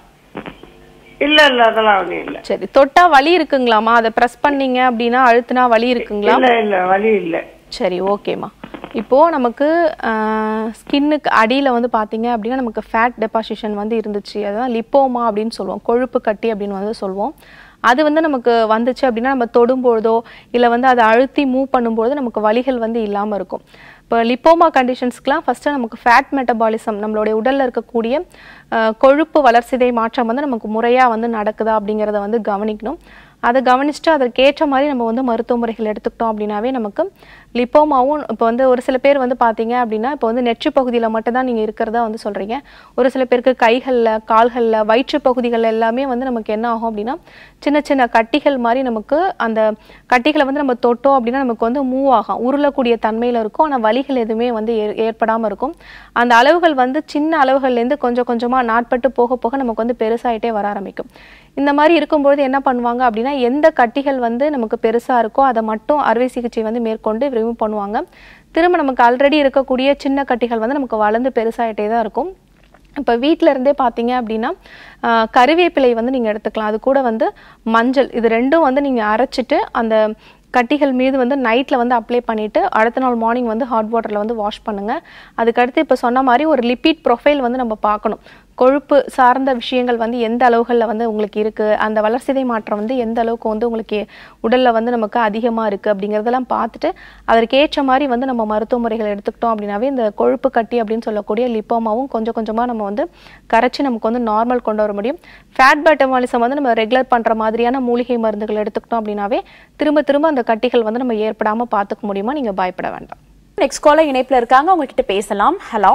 இல்ல இல்ல அதெல்லாம் ஒண்ணும் இல்ல சரி தொட்டா வலி இருக்குங்களாமா அதை பிரஸ் பண்ணீங்க அப்படின்னா அழுத்துனா வலி இருக்குங்களா இல்ல இல்ல வலி இல்ல சரி ஓகேம்மா இப்போ நமக்கு ஸ்கின்னுக்கு அடியில் வந்து பார்த்தீங்க அப்படின்னா நமக்கு ஃபேட் டெபாசிஷன் வந்து இருந்துச்சு அதான் லிப்போமா அப்படின்னு சொல்லுவோம் கொழுப்பு கட்டி அப்படின்னு வந்து சொல்லுவோம் அது வந்து நமக்கு வந்துச்சு அப்படின்னா நம்ம தொடும்பொழுதோ இல்லை வந்து அதை அழுத்தி மூவ் பண்ணும்பொழுது நமக்கு வலிகள் வந்து இல்லாமல் இருக்கும் இப்போ லிப்போமா கண்டிஷன்ஸ்க்குலாம் ஃபஸ்ட்டு நமக்கு ஃபேட் மெட்டபாலிசம் நம்மளுடைய உடலில் இருக்கக்கூடிய அஹ், கொழுப்பு வளர்சிதை மாற்றம் வந்து நமக்கு முறையாக வந்து நடக்குதா அப்படிங்கிறத வந்து கவனிக்கணும் அதை கவனிச்சுட்டு அதற்கேற்ற மாதிரி நம்ம வந்து மருத்துவ முறைகள் எடுத்துக்கிட்டோம் அப்படின்னாவே நமக்கு லிப்போமாவும் இப்போ வந்து ஒரு சில பேர் வந்து பார்த்தீங்க அப்படின்னா இப்போ வந்து நெற்றி பகுதியில் மட்டும்தான் நீங்கள் இருக்கிறதா வந்து சொல்கிறீங்க ஒரு சில பேருக்கு கைகளில் கால்களில் வயிற்று பகுதிகள் எல்லாமே வந்து நமக்கு என்ன ஆகும் அப்படின்னா சின்ன சின்ன கட்டிகள் மாதிரி நமக்கு அந்த கட்டிகளை வந்து நம்ம தொட்டோம் அப்படின்னா நமக்கு வந்து மூவ் ஆகும் உருளக்கூடிய தன்மையில் இருக்கும் ஆனால் வலிகள் எதுவுமே வந்து ஏ ஏற்படாமல் இருக்கும் அந்த அளவுகள் வந்து சின்ன அளவுகள்லேருந்து கொஞ்சம் கொஞ்சமாக நாட்பட்டு போக போக நமக்கு வந்து பெருசாயிட்டே வர ஆரம்பிக்கும் இந்த மாதிரி இருக்கும்பொழுது என்ன பண்ணுவாங்க அப்படின்னா எந்த கட்டிகள் வந்து நமக்கு பெருசாக இருக்கோ அதை மட்டும் அறுவை சிகிச்சை வந்து மேற்கொண்டு ரிமூவ் பண்ணுவாங்க திரும்ப நமக்கு ஆல்ரெடி இருக்கக்கூடிய சின்ன கட்டிகள் வந்து நமக்கு வளர்ந்து பெருசாயிட்டே தான் இருக்கும் இப்போ வீட்டில இருந்தே பார்த்தீங்க அப்படின்னா ஆஹ், கருவேப்பிலை வந்து நீங்கள் எடுத்துக்கலாம் அது கூட வந்து மஞ்சள் இது ரெண்டும் வந்து நீங்கள் அரைச்சிட்டு அந்த கட்டிகள் மீது வந்து நைட்டில் வந்து அப்ளை பண்ணிவிட்டு அடுத்த நாள் மார்னிங் வந்து ஹாட் வாட்டரில் வந்து வாஷ் பண்ணுங்கள் அதுக்கடுத்து இப்போ சொன்ன மாதிரி ஒரு லிப்பிட் ப்ரொஃபைல் வந்து நம்ம பார்க்கணும் கொழுப்பு சார்ந்த விஷயங்கள் வந்து எந்த அளவுகளில் வந்து உங்களுக்கு இருக்குது அந்த வளர்சிதை மாற்றம் வந்து எந்த அளவுக்கு வந்து உங்களுக்கு உடலில் வந்து நமக்கு அதிகமாக இருக்குது அப்படிங்கிறதெல்லாம் பார்த்துட்டு அதற்கேற்ற மாதிரி வந்து நம்ம மருத்துவ முறைகள் எடுத்துக்கிட்டோம் அப்படின்னாவே இந்த கொழுப்பு கட்டி அப்படின்னு சொல்லக்கூடிய லிப்போமாவும் கொஞ்சம் கொஞ்சமாக நம்ம வந்து கரைச்சி நமக்கு வந்து நார்மல் கொண்டு வர முடியும் ஃபேட் மெட்டபாலிசம் வந்து நம்ம ரெகுலர் பண்ணுற மாதிரியான மூலிகை மருந்துகள் எடுத்துக்கிட்டோம் அப்படின்னாவே திரும்ப திரும்ப அந்த கட்டிகள் வந்து நம்ம ஏற்படாமல் பார்த்துக்க முடியுமா நீங்கள் பயப்பட வேண்டாம் நெக்ஸ்ட் காலர் இணைப்புல இருக்காங்க அவங்க கிட்ட பேசலாம் ஹலோ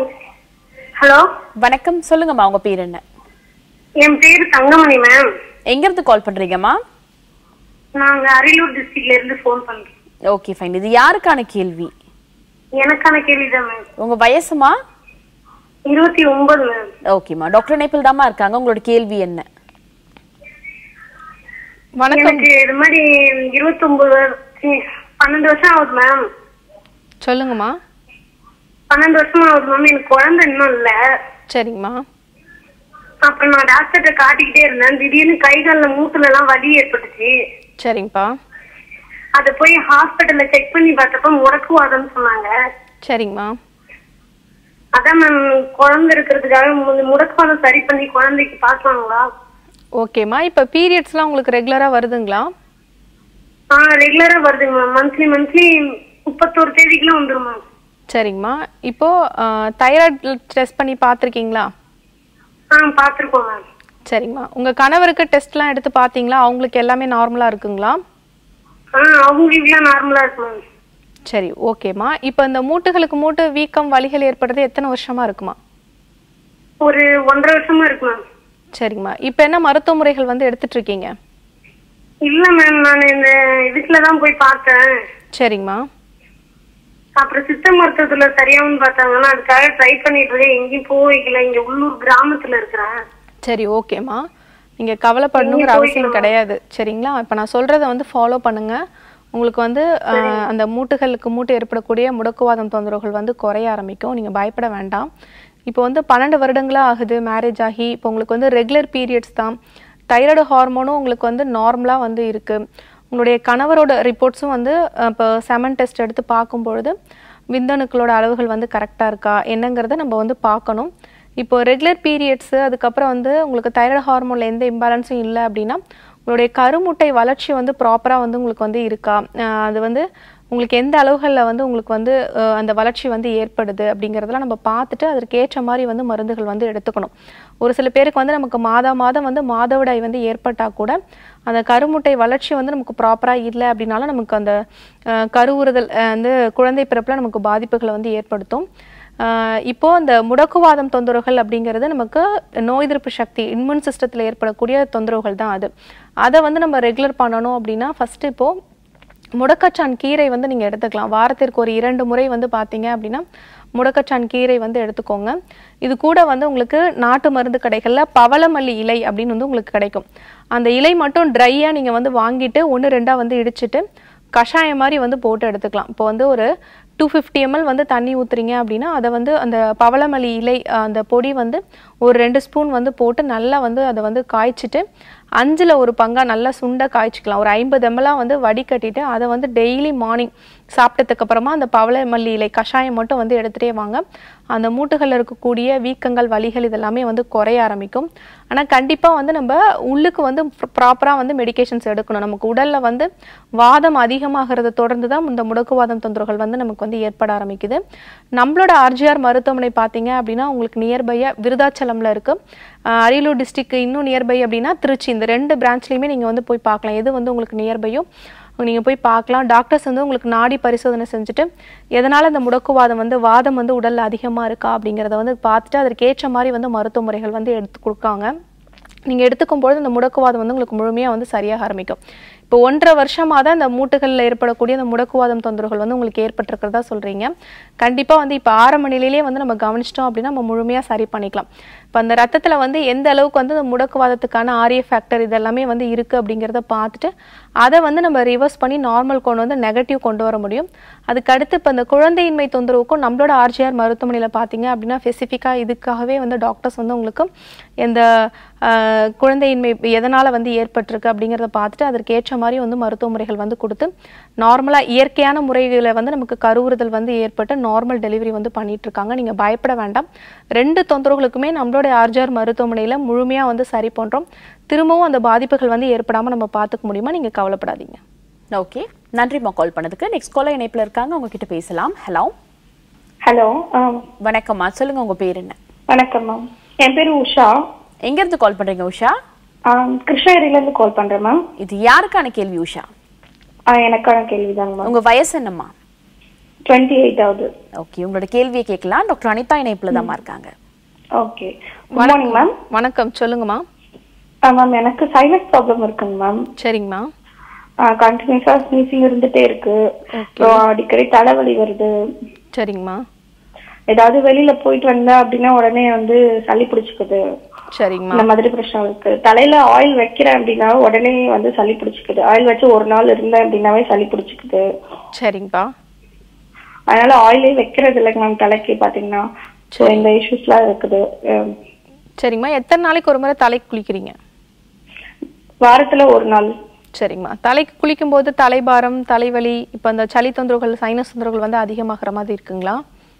ஹலோ வணக்கம் சொல்லுங்கம்மா உங்க பேர் என்ன என் பேரு தங்கமணி மேம் எங்க இருந்து கால் பண்றீங்கம்மா நாங்க அரியலூர் டிஸ்ட்ரிக்ட்ல இருந்து ஃபோன் பண்றோம் ஓகே ஃபைன் இது யாருக்கான கேள்வி எனக்கான கேள்விதான் மேம் உங்க வயசுமா இருபத்தி ஒன்பது மேம் ஓகேம்மா டாக்டர் இணைப்பில் தாம்மா இருக்காங்க உங்களோட கேள்வி என்ன வணக்கம் எனக்கு இது மாதிரி இருபத்தி ஒன்பது பன்னெண்டு வருஷம் ஆகுது மேம் சொல்லுங்கம்மா பன்னெண்டு வருஷம் ஆகுது மேம் எனக்கு குழந்தை இன்னும் இல்ல சரிங்கம்மா அப்புறம் நான் டாக்டர்கிட்ட காட்டிக்கிட்டே இருந்தேன் திடீர்னு கை கால்ல மூட்டுல எல்லாம் வலி ஏற்பட்டுச்சு சரிங்கப்பா அத போய் ஹாஸ்பிட்டல்ல செக் பண்ணி பார்த்தப்ப முடக்குவாதம்னு சொன்னாங்க சரிங்கம்மா அதான் மேம் குழந்தை இருக்கிறதுக்காக மு- முடக்குவாதம் சரி பண்ணி குழந்தைக்கு பார்க்கலாங்களா ஓகேம்மா இப்போ பீரியட்ஸ்லாம் உங்களுக்கு ரெகுலராக வருதுங்களா ஆ ரெகுலரா வருதுங்க மேம் மந்த்லி மந்த்லி முப்பத்தோரு தேதிக்குள்ள வந்துரும் மேம் சரிங்கம்மா இப்போ தைராய்டு டெஸ்ட் பண்ணி பார்த்துருக்கீங்களா ஆ பாத்திருக்கோம் மேம் சரிங்கம்மா உங்கள் கணவருக்கு டெஸ்ட்லாம் எடுத்து பார்த்தீங்களா அவங்களுக்கு எல்லாமே நார்மலாக இருக்குங்களா ஆ அவங்களுக்குலாம் நார்மலா இருக்கு மேம் சரி ஓகேம்மா இப்போ இந்த மூட்டுகளுக்கு மூட்டு வீக்கம் வலிகள் ஏற்படுறது எத்தனை வருஷமா இருக்குமா ஒரு ஒன்றரை வருஷமா இருக்கு மேம் சரிங்கம்மா இப்போ என்ன மருத்துவ முறைகள் வந்து எடுத்துட்டு இருக்கீங்க இல்ல மேம் நான் இந்த இதுக்குல தான் போய் பார்த்தேன் சரிங்கம்மா அப்புறம் சித்த மருத்துவத்துல சரியாவும் பார்த்தாங்கன்னா அதுக்காக ட்ரை பண்ணிட்டு இருக்கேன் எங்கேயும் போய்க்கல இங்க உள்ளூர் கிராமத்துல இருக்கிறேன் சரி ஓகேம்மா நீங்கள் கவலைப்படணுங்கிற அவசியம் கிடையாது சரிங்களா இப்போ நான் சொல்கிறத வந்து ஃபாலோ பண்ணுங்க உங்களுக்கு வந்து அஹ், அந்த மூட்டுகளுக்கு மூட்டு ஏற்படக்கூடிய முடக்குவாதம் தொந்தரவுகள் வந்து குறைய ஆரம்பிக்கும் நீங்கள் பயப்பட வேண்டாம் இப்போ வந்து பன்னெண்டு வருடங்களா ஆகுது மேரேஜ் ஆகி இப்போ உங்களுக்கு வந்து ரெகுலர் பீரியட்ஸ் தான் தைராய்டு ஹார்மோனும் உங்களுக்கு வந்து நார்மலாக வந்து இருக்குது உங்களுடைய கணவரோட ரிப்போர்ட்ஸும் வந்து அஹ், இப்போ செமன் டெஸ்ட் எடுத்து பார்க்கும்பொழுது விந்தணுக்களோட அளவுகள் வந்து கரெக்டாக இருக்கா என்னங்கிறத நம்ம வந்து பார்க்கணும் இப்போ ரெகுலர் பீரியட்ஸு அதுக்கப்புறம் வந்து உங்களுக்கு தைராய்டு ஹார்மோனில் எந்த இம்பேலன்ஸும் இல்லை அப்படின்னா உங்களுடைய கருமுட்டை வளர்ச்சி வந்து ப்ராப்பராக வந்து உங்களுக்கு வந்து இருக்கா அஹ் அது வந்து உங்களுக்கு எந்த அளவுகளில் வந்து உங்களுக்கு வந்து அஹ், அந்த வளர்ச்சி வந்து ஏற்படுது அப்படிங்கிறதெல்லாம் நம்ம பார்த்துட்டு அதற்கு ஏற்ற மாதிரி வந்து மருந்துகள் வந்து எடுத்துக்கணும் ஒரு சில பேருக்கு வந்து நமக்கு மாதா மாதம் வந்து மாதவிடாய் வந்து ஏற்பட்டால் கூட அந்த கருமுட்டை வளர்ச்சி வந்து நமக்கு ப்ராப்பராக இல்லை அப்படின்னாலும் நமக்கு அந்த அஹ், கருவுறுதல் அஹ், வந்து குழந்தை பிறப்பில் நமக்கு பாதிப்புகளை வந்து ஏற்படுத்தும் ஆஹ் இப்போ இந்த முடக்குவாதம் தொந்தரவுகள் அப்படிங்கிறது நமக்கு நோய் எதிர்ப்பு சக்தி இம்யூன் சிஸ்டத்தில் ஏற்படக்கூடிய தொந்தரவுகள் தான் அது அதை வந்து நம்ம ரெகுலர் பண்ணணும் அப்படின்னா ஃபர்ஸ்ட் இப்போ முடக்கச்சான் கீரை வந்து நீங்கள் எடுத்துக்கலாம் வாரத்திற்கு ஒரு இரண்டு முறை வந்து பார்த்தீங்க அப்படின்னா முடக்கச்சான் கீரை வந்து எடுத்துக்கோங்க இது கூட வந்து உங்களுக்கு நாட்டு மருந்து கடைகளில் பவளமல்லி இலை அப்படின்னு வந்து உங்களுக்கு கிடைக்கும் அந்த இலை மட்டும் ட்ரையாக நீங்கள் வந்து வாங்கிட்டு ஒன்று ரெண்டாக வந்து இடிச்சிட்டு கஷாயம் மாதிரி வந்து போட்டு எடுத்துக்கலாம் இப்போ வந்து ஒரு டூ ஃபிஃப்டி எம்எல் வந்து தண்ணி ஊற்றுறீங்க அப்படின்னா அதை வந்து அந்த பவளமல்லி இலை அஹ், அந்த பொடி வந்து ஒரு ரெண்டு ஸ்பூன் வந்து போட்டு நல்லா வந்து அதை வந்து காய்ச்சிட்டு அஞ்சில் ஒரு பங்கா நல்லா சுண்ட காய்ச்சிக்கலாம் ஒரு ஐம்பது எம்எல்லாம் வந்து வடிகட்டிட்டு அதை வந்து டெய்லி மார்னிங் சாப்பிட்டதுக்கு அப்புறமா அந்த பவளமல்லி இலை கஷாயம் மட்டும் வந்து எடுத்துகிட்டே வாங்க அந்த மூட்டுகளில் இருக்கக்கூடிய வீக்கங்கள் வலிகள் இதெல்லாமே வந்து குறைய ஆரம்பிக்கும் ஆனால் கண்டிப்பாக வந்து நம்ம உள்ளுக்கு வந்து ப்ராப்பராக வந்து மெடிகேஷன்ஸ் எடுக்கணும் நமக்கு உடலில் வந்து வாதம் அதிகமாகிறத தொடர்ந்து தான் இந்த முடக்குவாதம் தொந்தரவுகள் வந்து நமக்கு வந்து ஏற்பட ஆரம்பிக்குது நம்மளோட ஆர்ஜிஆர் மருத்துவமனை பார்த்தீங்க அப்படின்னா உங்களுக்கு நியர்பையாக விருதாச்சலமில் இருக்குது அரியலூர் டிஸ்ட்ரிக்ட் இன்னும் நியர்பை அப்படின்னா திருச்சி இந்த ரெண்டு பிரான்ச்லேயுமே நீங்கள் வந்து போய் பார்க்கலாம் எது வந்து உங்களுக்கு நியர்பையோ நீங்கள் போய் பார்க்கலாம் டாக்டர்ஸ் வந்து உங்களுக்கு நாடி பரிசோதனை செஞ்சுட்டு எதனால் இந்த முடக்குவாதம் வந்து வாதம் வந்து உடலில் அதிகமாக இருக்கா அப்படிங்கிறத வந்து பார்த்துட்டு அதற்கு ஏற்ற மாதிரி வந்து மருத்துவ முறைகள் வந்து எடுத்து கொடுக்காங்க நீங்கள் எடுத்துக்கும் பொழுது இந்த முடக்குவாதம் வந்து உங்களுக்கு முழுமையாக வந்து சரியாக ஆரம்பிக்கும் இப்போ ஒன்றரை வருஷமாக தான் இந்த மூட்டுகளில் ஏற்படக்கூடிய இந்த முடக்குவாதம் தொந்தரவுகள் வந்து உங்களுக்கு ஏற்பட்டிருக்கிறதா சொல்கிறீங்க கண்டிப்பாக வந்து இப்போ ஆரம்ப நிலையிலே வந்து நம்ம கவனிச்சிட்டோம் அப்படின்னா நம்ம முழுமையாக சரி பண்ணிக்கலாம் இப்போ அந்த ரத்தத்தில் வந்து எந்த அளவுக்கு வந்து இந்த முடக்குவாதத்துக்கான ஆரிய ஃபேக்டர் இதெல்லாமே வந்து இருக்குது அப்படிங்கிறத பார்த்துட்டு அதை வந்து நம்ம ரிவர்ஸ் பண்ணி நார்மல் கொண்டு வந்து நெகட்டிவ் கொண்டு வர முடியும் அதுக்கு அடுத்து இப்போ இந்த குழந்தையின்மை தொந்தரவுக்கும் நம்மளோட ஆர்ஜிஆர் மருத்துவமனையில் பார்த்தீங்க அப்படின்னா ஸ்பெசிஃபிக்காக இதுக்காகவே வந்து டாக்டர்ஸ் வந்து உங்களுக்கு இந்த ஆஹ், குழந்தையின்மை எதனால் வந்து ஏற்பட்டிருக்கு அப்படிங்கிறத பார்த்துட்டு அதற்கு ஏற்ற மாதிரி வந்து மருத்துவ முறைகள் வந்து கொடுத்து நார்மலாக இயற்கையான முறைகளை வந்து நமக்கு கருவுறுதல் வந்து ஏற்பட்டு நார்மல் டெலிவரி வந்து பண்ணிட்டு இருக்காங்க நீங்கள் பயப்பட வேண்டாம் ரெண்டு தொந்தரவுகளுக்குமே நம்மளோட ஆர்ஜிஆர் மருத்துவமனையில் முழுமையாக வந்து சரி பண்ணுறோம் திரும்பவும் அந்த பாதிப்புகள் வந்து ஏற்படாமல் நம்ம பார்த்துக்க முடியுமா நீங்கள் கவலைப்படாதீங்க ஓகே நன்றிம்மா கால் பண்ணதுக்கு நெக்ஸ்ட் காலர் இணைப்புல இருக்காங்க உங்ககிட்ட பேசலாம் ஹலோ ஹலோ வணக்கம்மா சொல்லுங்க உங்க பேர் என்ன வணக்கம் மேம் என் பேர் உஷா எங்க இருந்து கால் பண்றீங்க உஷா ஆம், கிருஷ்ணகிரில இருந்து கால் பண்றேன் மேம் இது யாருக்கான கேள்வி உஷா ஆ, எனக்கான கேள்விதாங்க மேம் உங்க வயசு என்னம்மா டுவெண்ட்டி எயிட் ஆகுது ஓகே உங்களோட கேள்வியை கேட்கலாம் டாக்டர் அனிதா இணைப்புல தான் இருக்காங்க ஓகே குட் மார்னிங் மேம் வணக்கம் சொல்லுங்கம்மா மேம் எனக்கு சைனஸ் ப்ராப்ளம் இருக்குங்க மேம் சரிங்கம்மா கண்டினியூஸா ஸ்னீசிங் இருந்துட்டே இருக்கு அப்புறம் அடிக்கடி தலைவலி வருது சரிங்கம்மா ஏதாவது வெளியில போயிட்டு வந்தா அப்படின்னா உடனே வந்து சளி பிடிச்சிக்குது சரிங்கம்மா இந்த மாதிரி பிரச்சனை இருக்கு தலையில ஆயில் வைக்கிறேன் அப்படின்னா உடனே வந்து சளி பிடிச்சிக்குது ஆயில் வச்சு ஒரு நாள் இருந்தேன் அப்படின்னாவே சளி பிடிச்சிக்குது சரிங்கப்பா அதனால ஆயிலே வைக்கிறது இல்லைங்க மேம் தலைக்கு பாத்தீங்கன்னா ஸோ இந்த இஷ்யூஸ்லாம் இருக்குது அஹ் சரிங்கம்மா எத்தனை நாளைக்கு ஒரு முறை தலைக்கு குளிக்கிறீங்க வாரத்துல ஒரு நாள் சரிங்கம்மா தலைக்கு குளிக்கும்போது தலைபாரம் தலைவலி இப்போ அந்த சளி தொந்தரவுகள் சைனஸ் தொந்தரவுகள் வந்து அதிகமாகிற மாதிரி இருக்குங்களா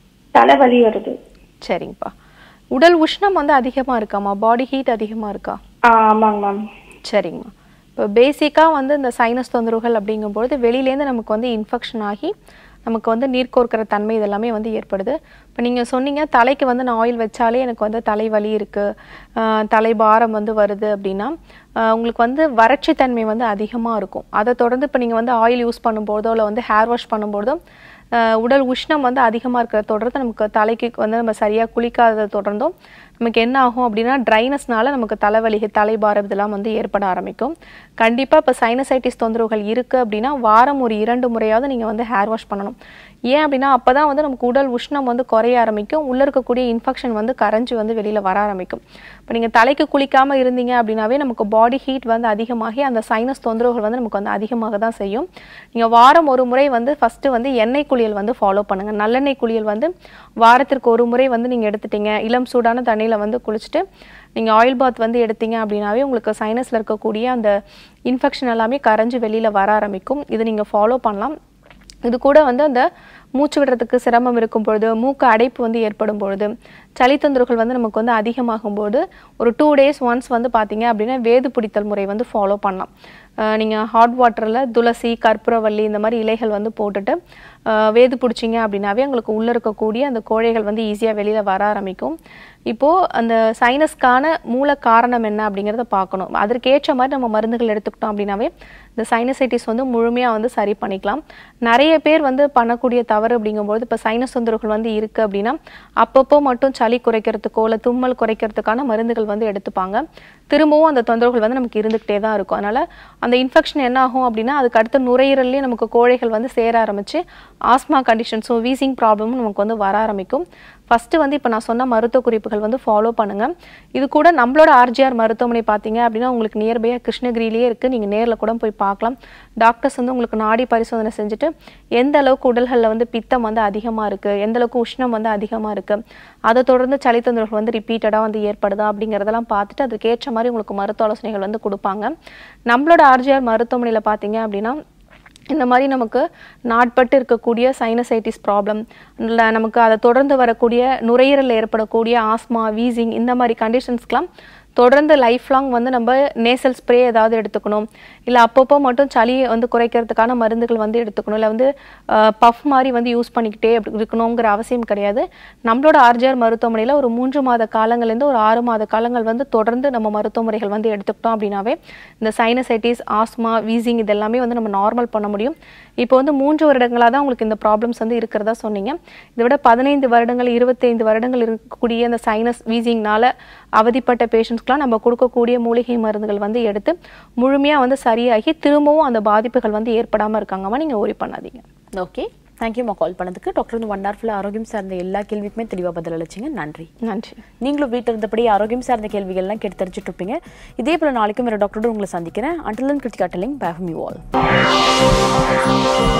தலைவலி வருது சரிங்கப்பா உடல் உஷ்ணம் வந்து அதிகமா இருக்காமா பாடி ஹீட் அதிகமா இருக்கா ஆ ஆமாங்க மேம் சரிங்கம்மா இப்போ பேசிக்காக வந்து இந்த சைனஸ் தொந்தரவுகள் அப்படிங்கும்பொழுது வெளியிலேருந்து நமக்கு வந்து இன்ஃபெக்ஷன் ஆகி நமக்கு வந்து நீர் கோர்க்கிற தன்மை இதெல்லாமே வந்து ஏற்படுது இப்போ நீங்கள் சொன்னீங்க தலைக்கு வந்து நான் ஆயில் வச்சாலே எனக்கு வந்து தலைவலி இருக்குது தலைபாரம் வந்து வருது அப்படின்னா ஆஹ் உங்களுக்கு வந்து வறட்சி தன்மை வந்து அதிகமாக இருக்கும் அதை தொடர்ந்து இப்போ நீங்கள் வந்து ஆயில் யூஸ் பண்ணும்போதோ இல்லை வந்து ஹேர் வாஷ் பண்ணும்போதோ ஆஹ் உடல் உஷ்ணம் வந்து அதிகமாக இருக்கிற தொடர்ந்து நமக்கு தலைக்கு வந்து நம்ம சரியாக குளிக்காததை தொடர்ந்தும் நமக்கு என்ன ஆகும் அப்படின்னா ட்ரைனஸ்னால நமக்கு தலைவலி தலைபாரம் இதெல்லாம் வந்து ஏற்பட ஆரம்பிக்கும் கண்டிப்பாக இப்போ சைனசைட்டிஸ் தொந்தரவுகள் இருக்குது அப்படின்னா வாரம் ஒரு இரண்டு முறையாவது நீங்கள் வந்து ஹேர் வாஷ் பண்ணணும் ஏன் அப்படின்னா அப்போ தான் வந்து நமக்கு உடல் உஷ்ணம் வந்து குறைய ஆரம்பிக்கும் உள்ளே இருக்கக்கூடிய இன்ஃபெக்ஷன் வந்து கரைஞ்சி வந்து வெளியில் வர ஆரம்பிக்கும் இப்போ நீங்கள் தலைக்கு குளிக்காமல் இருந்தீங்க அப்படின்னாவே நமக்கு பாடி ஹீட் வந்து அதிகமாகி அந்த சைனஸ் தொந்தரவுகள் வந்து நமக்கு வந்து அதிகமாக தான் செய்யும் நீங்கள் வாரம் ஒரு முறை வந்து ஃபஸ்ட்டு வந்து எண்ணெய் குளியல் வந்து ஃபாலோ பண்ணுங்கள் நல்லெண்ணெய் குளியல் வந்து வாரத்திற்கு ஒரு முறை வந்து நீங்கள் எடுத்துட்டீங்க இளம் சூடான தண்ணியில் வந்து குளிச்சுட்டு நீங்கள் ஆயில் பாத் வந்து எடுத்தீங்க அப்படின்னாவே உங்களுக்கு சைனஸில் இருக்கக்கூடிய அந்த இன்ஃபெக்ஷன் எல்லாமே கரைஞ்சு வெளியில் வர ஆரம்பிக்கும் இது நீங்கள் ஃபாலோ பண்ணலாம் இது கூட வந்து அந்த மூச்சு விடுறதுக்கு சிரமம் இருக்கும் பொழுது மூக்கு அடைப்பு வந்து ஏற்படும் பொழுது சளி தொந்தரவுகள் வந்து நமக்கு வந்து அதிகமாகும் போது ஒரு டூ டேஸ் ஒன்ஸ் வந்து பார்த்தீங்க அப்படின்னா வேது பிடித்தல் முறை வந்து ஃபாலோ பண்ணலாம் நீங்கள் ஹாட் வாட்டரில் துளசி கற்பூரவள்ளி இந்த மாதிரி இலைகள் வந்து போட்டுட்டு அஹ், வேது பிடிச்சிங்க அப்படின்னாவே உங்களுக்கு உள்ளே இருக்கக்கூடிய அந்த கோழைகள் வந்து ஈஸியாக வெளியில் வர ஆரம்பிக்கும் இப்போது அந்த சைனஸ்க்கான மூல காரணம் என்ன அப்படிங்கிறத பார்க்கணும் அதற்கேற்ற மாதிரி நம்ம மருந்துகள் எடுத்துக்கிட்டோம் அப்படின்னாவே இந்த சைனசைட்டிஸ் வந்து முழுமையாக வந்து சரி பண்ணிக்கலாம் நிறைய பேர் வந்து பண்ணக்கூடிய தவறு அப்படிங்கும்போது இப்போ சைனஸ் தொந்தரவுகள் வந்து இருக்குது அப்படின்னா அப்பப்போ மட்டும் சளி குறைக்கிறதுக்கோ இல்லை தும்மல் குறைக்கிறதுக்கான மருந்துகள் வந்து எடுத்துப்பாங்க திரும்பவும் அந்த தொந்தரவுகள் வந்து நமக்கு இருந்துக்கிட்டே தான் இருக்கும் அதனால் அந்த இன்ஃபெக்ஷன் என்ன ஆகும் அப்படின்னா அதுக்கு அடுத்த நுரையீரல்லையும் நமக்கு கோழைகள் வந்து சேர ஆரம்பித்து ஆஸ்மா கண்டிஷன்ஸும் வீசிங் ப்ராப்ளமும் நமக்கு வந்து வர ஆரம்பிக்கும் ஃபஸ்ட்டு வந்து இப்போ நான் சொன்ன மருத்துவ குறிப்புகள் வந்து ஃபாலோ பண்ணுங்கள் இது கூட நம்மளோட ஆர்ஜிஆர் மருத்துவமனை பார்த்தீங்க அப்படின்னா உங்களுக்கு நியர்பையாக கிருஷ்ணகிரியிலே இருக்குது நீங்கள் நேரில் கூட போய் பார்க்கலாம் டாக்டர்ஸ் வந்து உங்களுக்கு நாடி பரிசோதனை செஞ்சுட்டு எந்த அளவுக்கு உடல்களில் வந்து பித்தம் வந்து அதிகமாக இருக்குது எந்த அளவுக்கு உஷ்ணம் வந்து அதிகமாக இருக்குது அதை தொடர்ந்து சளி தொந்தரவுகள் வந்து ரிப்பீட்டடாக வந்து ஏற்படுதா அப்படிங்கிறதெல்லாம் பார்த்துட்டு அதுக்கேற்ற மாதிரி உங்களுக்கு மருத்துவ ஆலோசனைகள் வந்து கொடுப்பாங்க நம்மளோட ஆர்ஜிஆர் மருத்துவமனையில் பார்த்தீங்க அப்படின்னா இந்த மாதிரி நமக்கு நாட்பட்டு இருக்கக்கூடிய சைனசைட்டிஸ் ப்ராப்ளம் இல்லை நமக்கு அதை தொடர்ந்து வரக்கூடிய நுரையீரலில் ஏற்படக்கூடிய ஆஸ்மா வீசிங் இந்த மாதிரி கண்டிஷன்ஸ்க்கெலாம் தொடர்ந்து லைஃப் லாங் வந்து நம்ம நேசல் ஸ்ப்ரே ஏதாவது எடுத்துக்கணும் இல்லை அப்பப்போ மட்டும் சளியை வந்து குறைக்கிறதுக்கான மருந்துகள் வந்து எடுத்துக்கணும் இல்லை வந்து பஃப் மாதிரி வந்து யூஸ் பண்ணிக்கிட்டே அப்படி இருக்கணுங்கிற அவசியம் கிடையாது நம்மளோட ஆர்ஜிஆர் மருத்துவமனையில் ஒரு மூன்று மாத காலங்கள்லேருந்து ஒரு ஆறு மாத காலங்கள் வந்து தொடர்ந்து நம்ம மருத்துவ முறைகள் வந்து எடுத்துக்கிட்டோம் அப்படின்னாவே இந்த சைனசைட்டிஸ் ஆஸ்மா வீசிங் இதெல்லாமே வந்து நம்ம நார்மல் பண்ண முடியும் இப்போ வந்து மூன்று வருடங்களாக தான் உங்களுக்கு இந்த ப்ராப்ளம்ஸ் வந்து இருக்கிறதா சொன்னீங்க இதை விட பதினைந்து வருடங்கள் இருபத்தைந்து வருடங்கள் இருக்கக்கூடிய அந்த சைனஸ் வீசிங்னால அவதிப்பட்ட பேஷண்ட்ஸ்க்குலாம் நம்ம கொடுக்கக்கூடிய மூலிகை மருந்துகள் வந்து எடுத்து முழுமையாக வந்து சரியாகி திரும்பவும் அந்த பாதிப்புகள் வந்து ஏற்படாமல் இருக்காங்கம்மா நீங்கள் worry பண்ணாதீங்க ஓகே தேங்க்யூம்மா கால் பண்ணதுக்கு டாக்டர் வந்து ஒன் ஹவர்ஃபுல்லாக ஆரோக்கியம் சார்ந்த எல்லா கேள்விக்குமே தெளிவாக பதில் அளிச்சிங்க நன்றி நன்றி நீங்களும் வீட்டில் இருந்தபடி ஆரோக்கியம் சார்ந்த கேள்விகள்லாம் கேட்டு தெரிஞ்சுட்டு இருப்பீங்க இதே போல நாளைக்கும் வேறு டாக்டரோட உங்களை சந்திக்கிறேன் அண்டில் கிருத்திகா டெல்லிங் பேஃபம் யூ ஆல்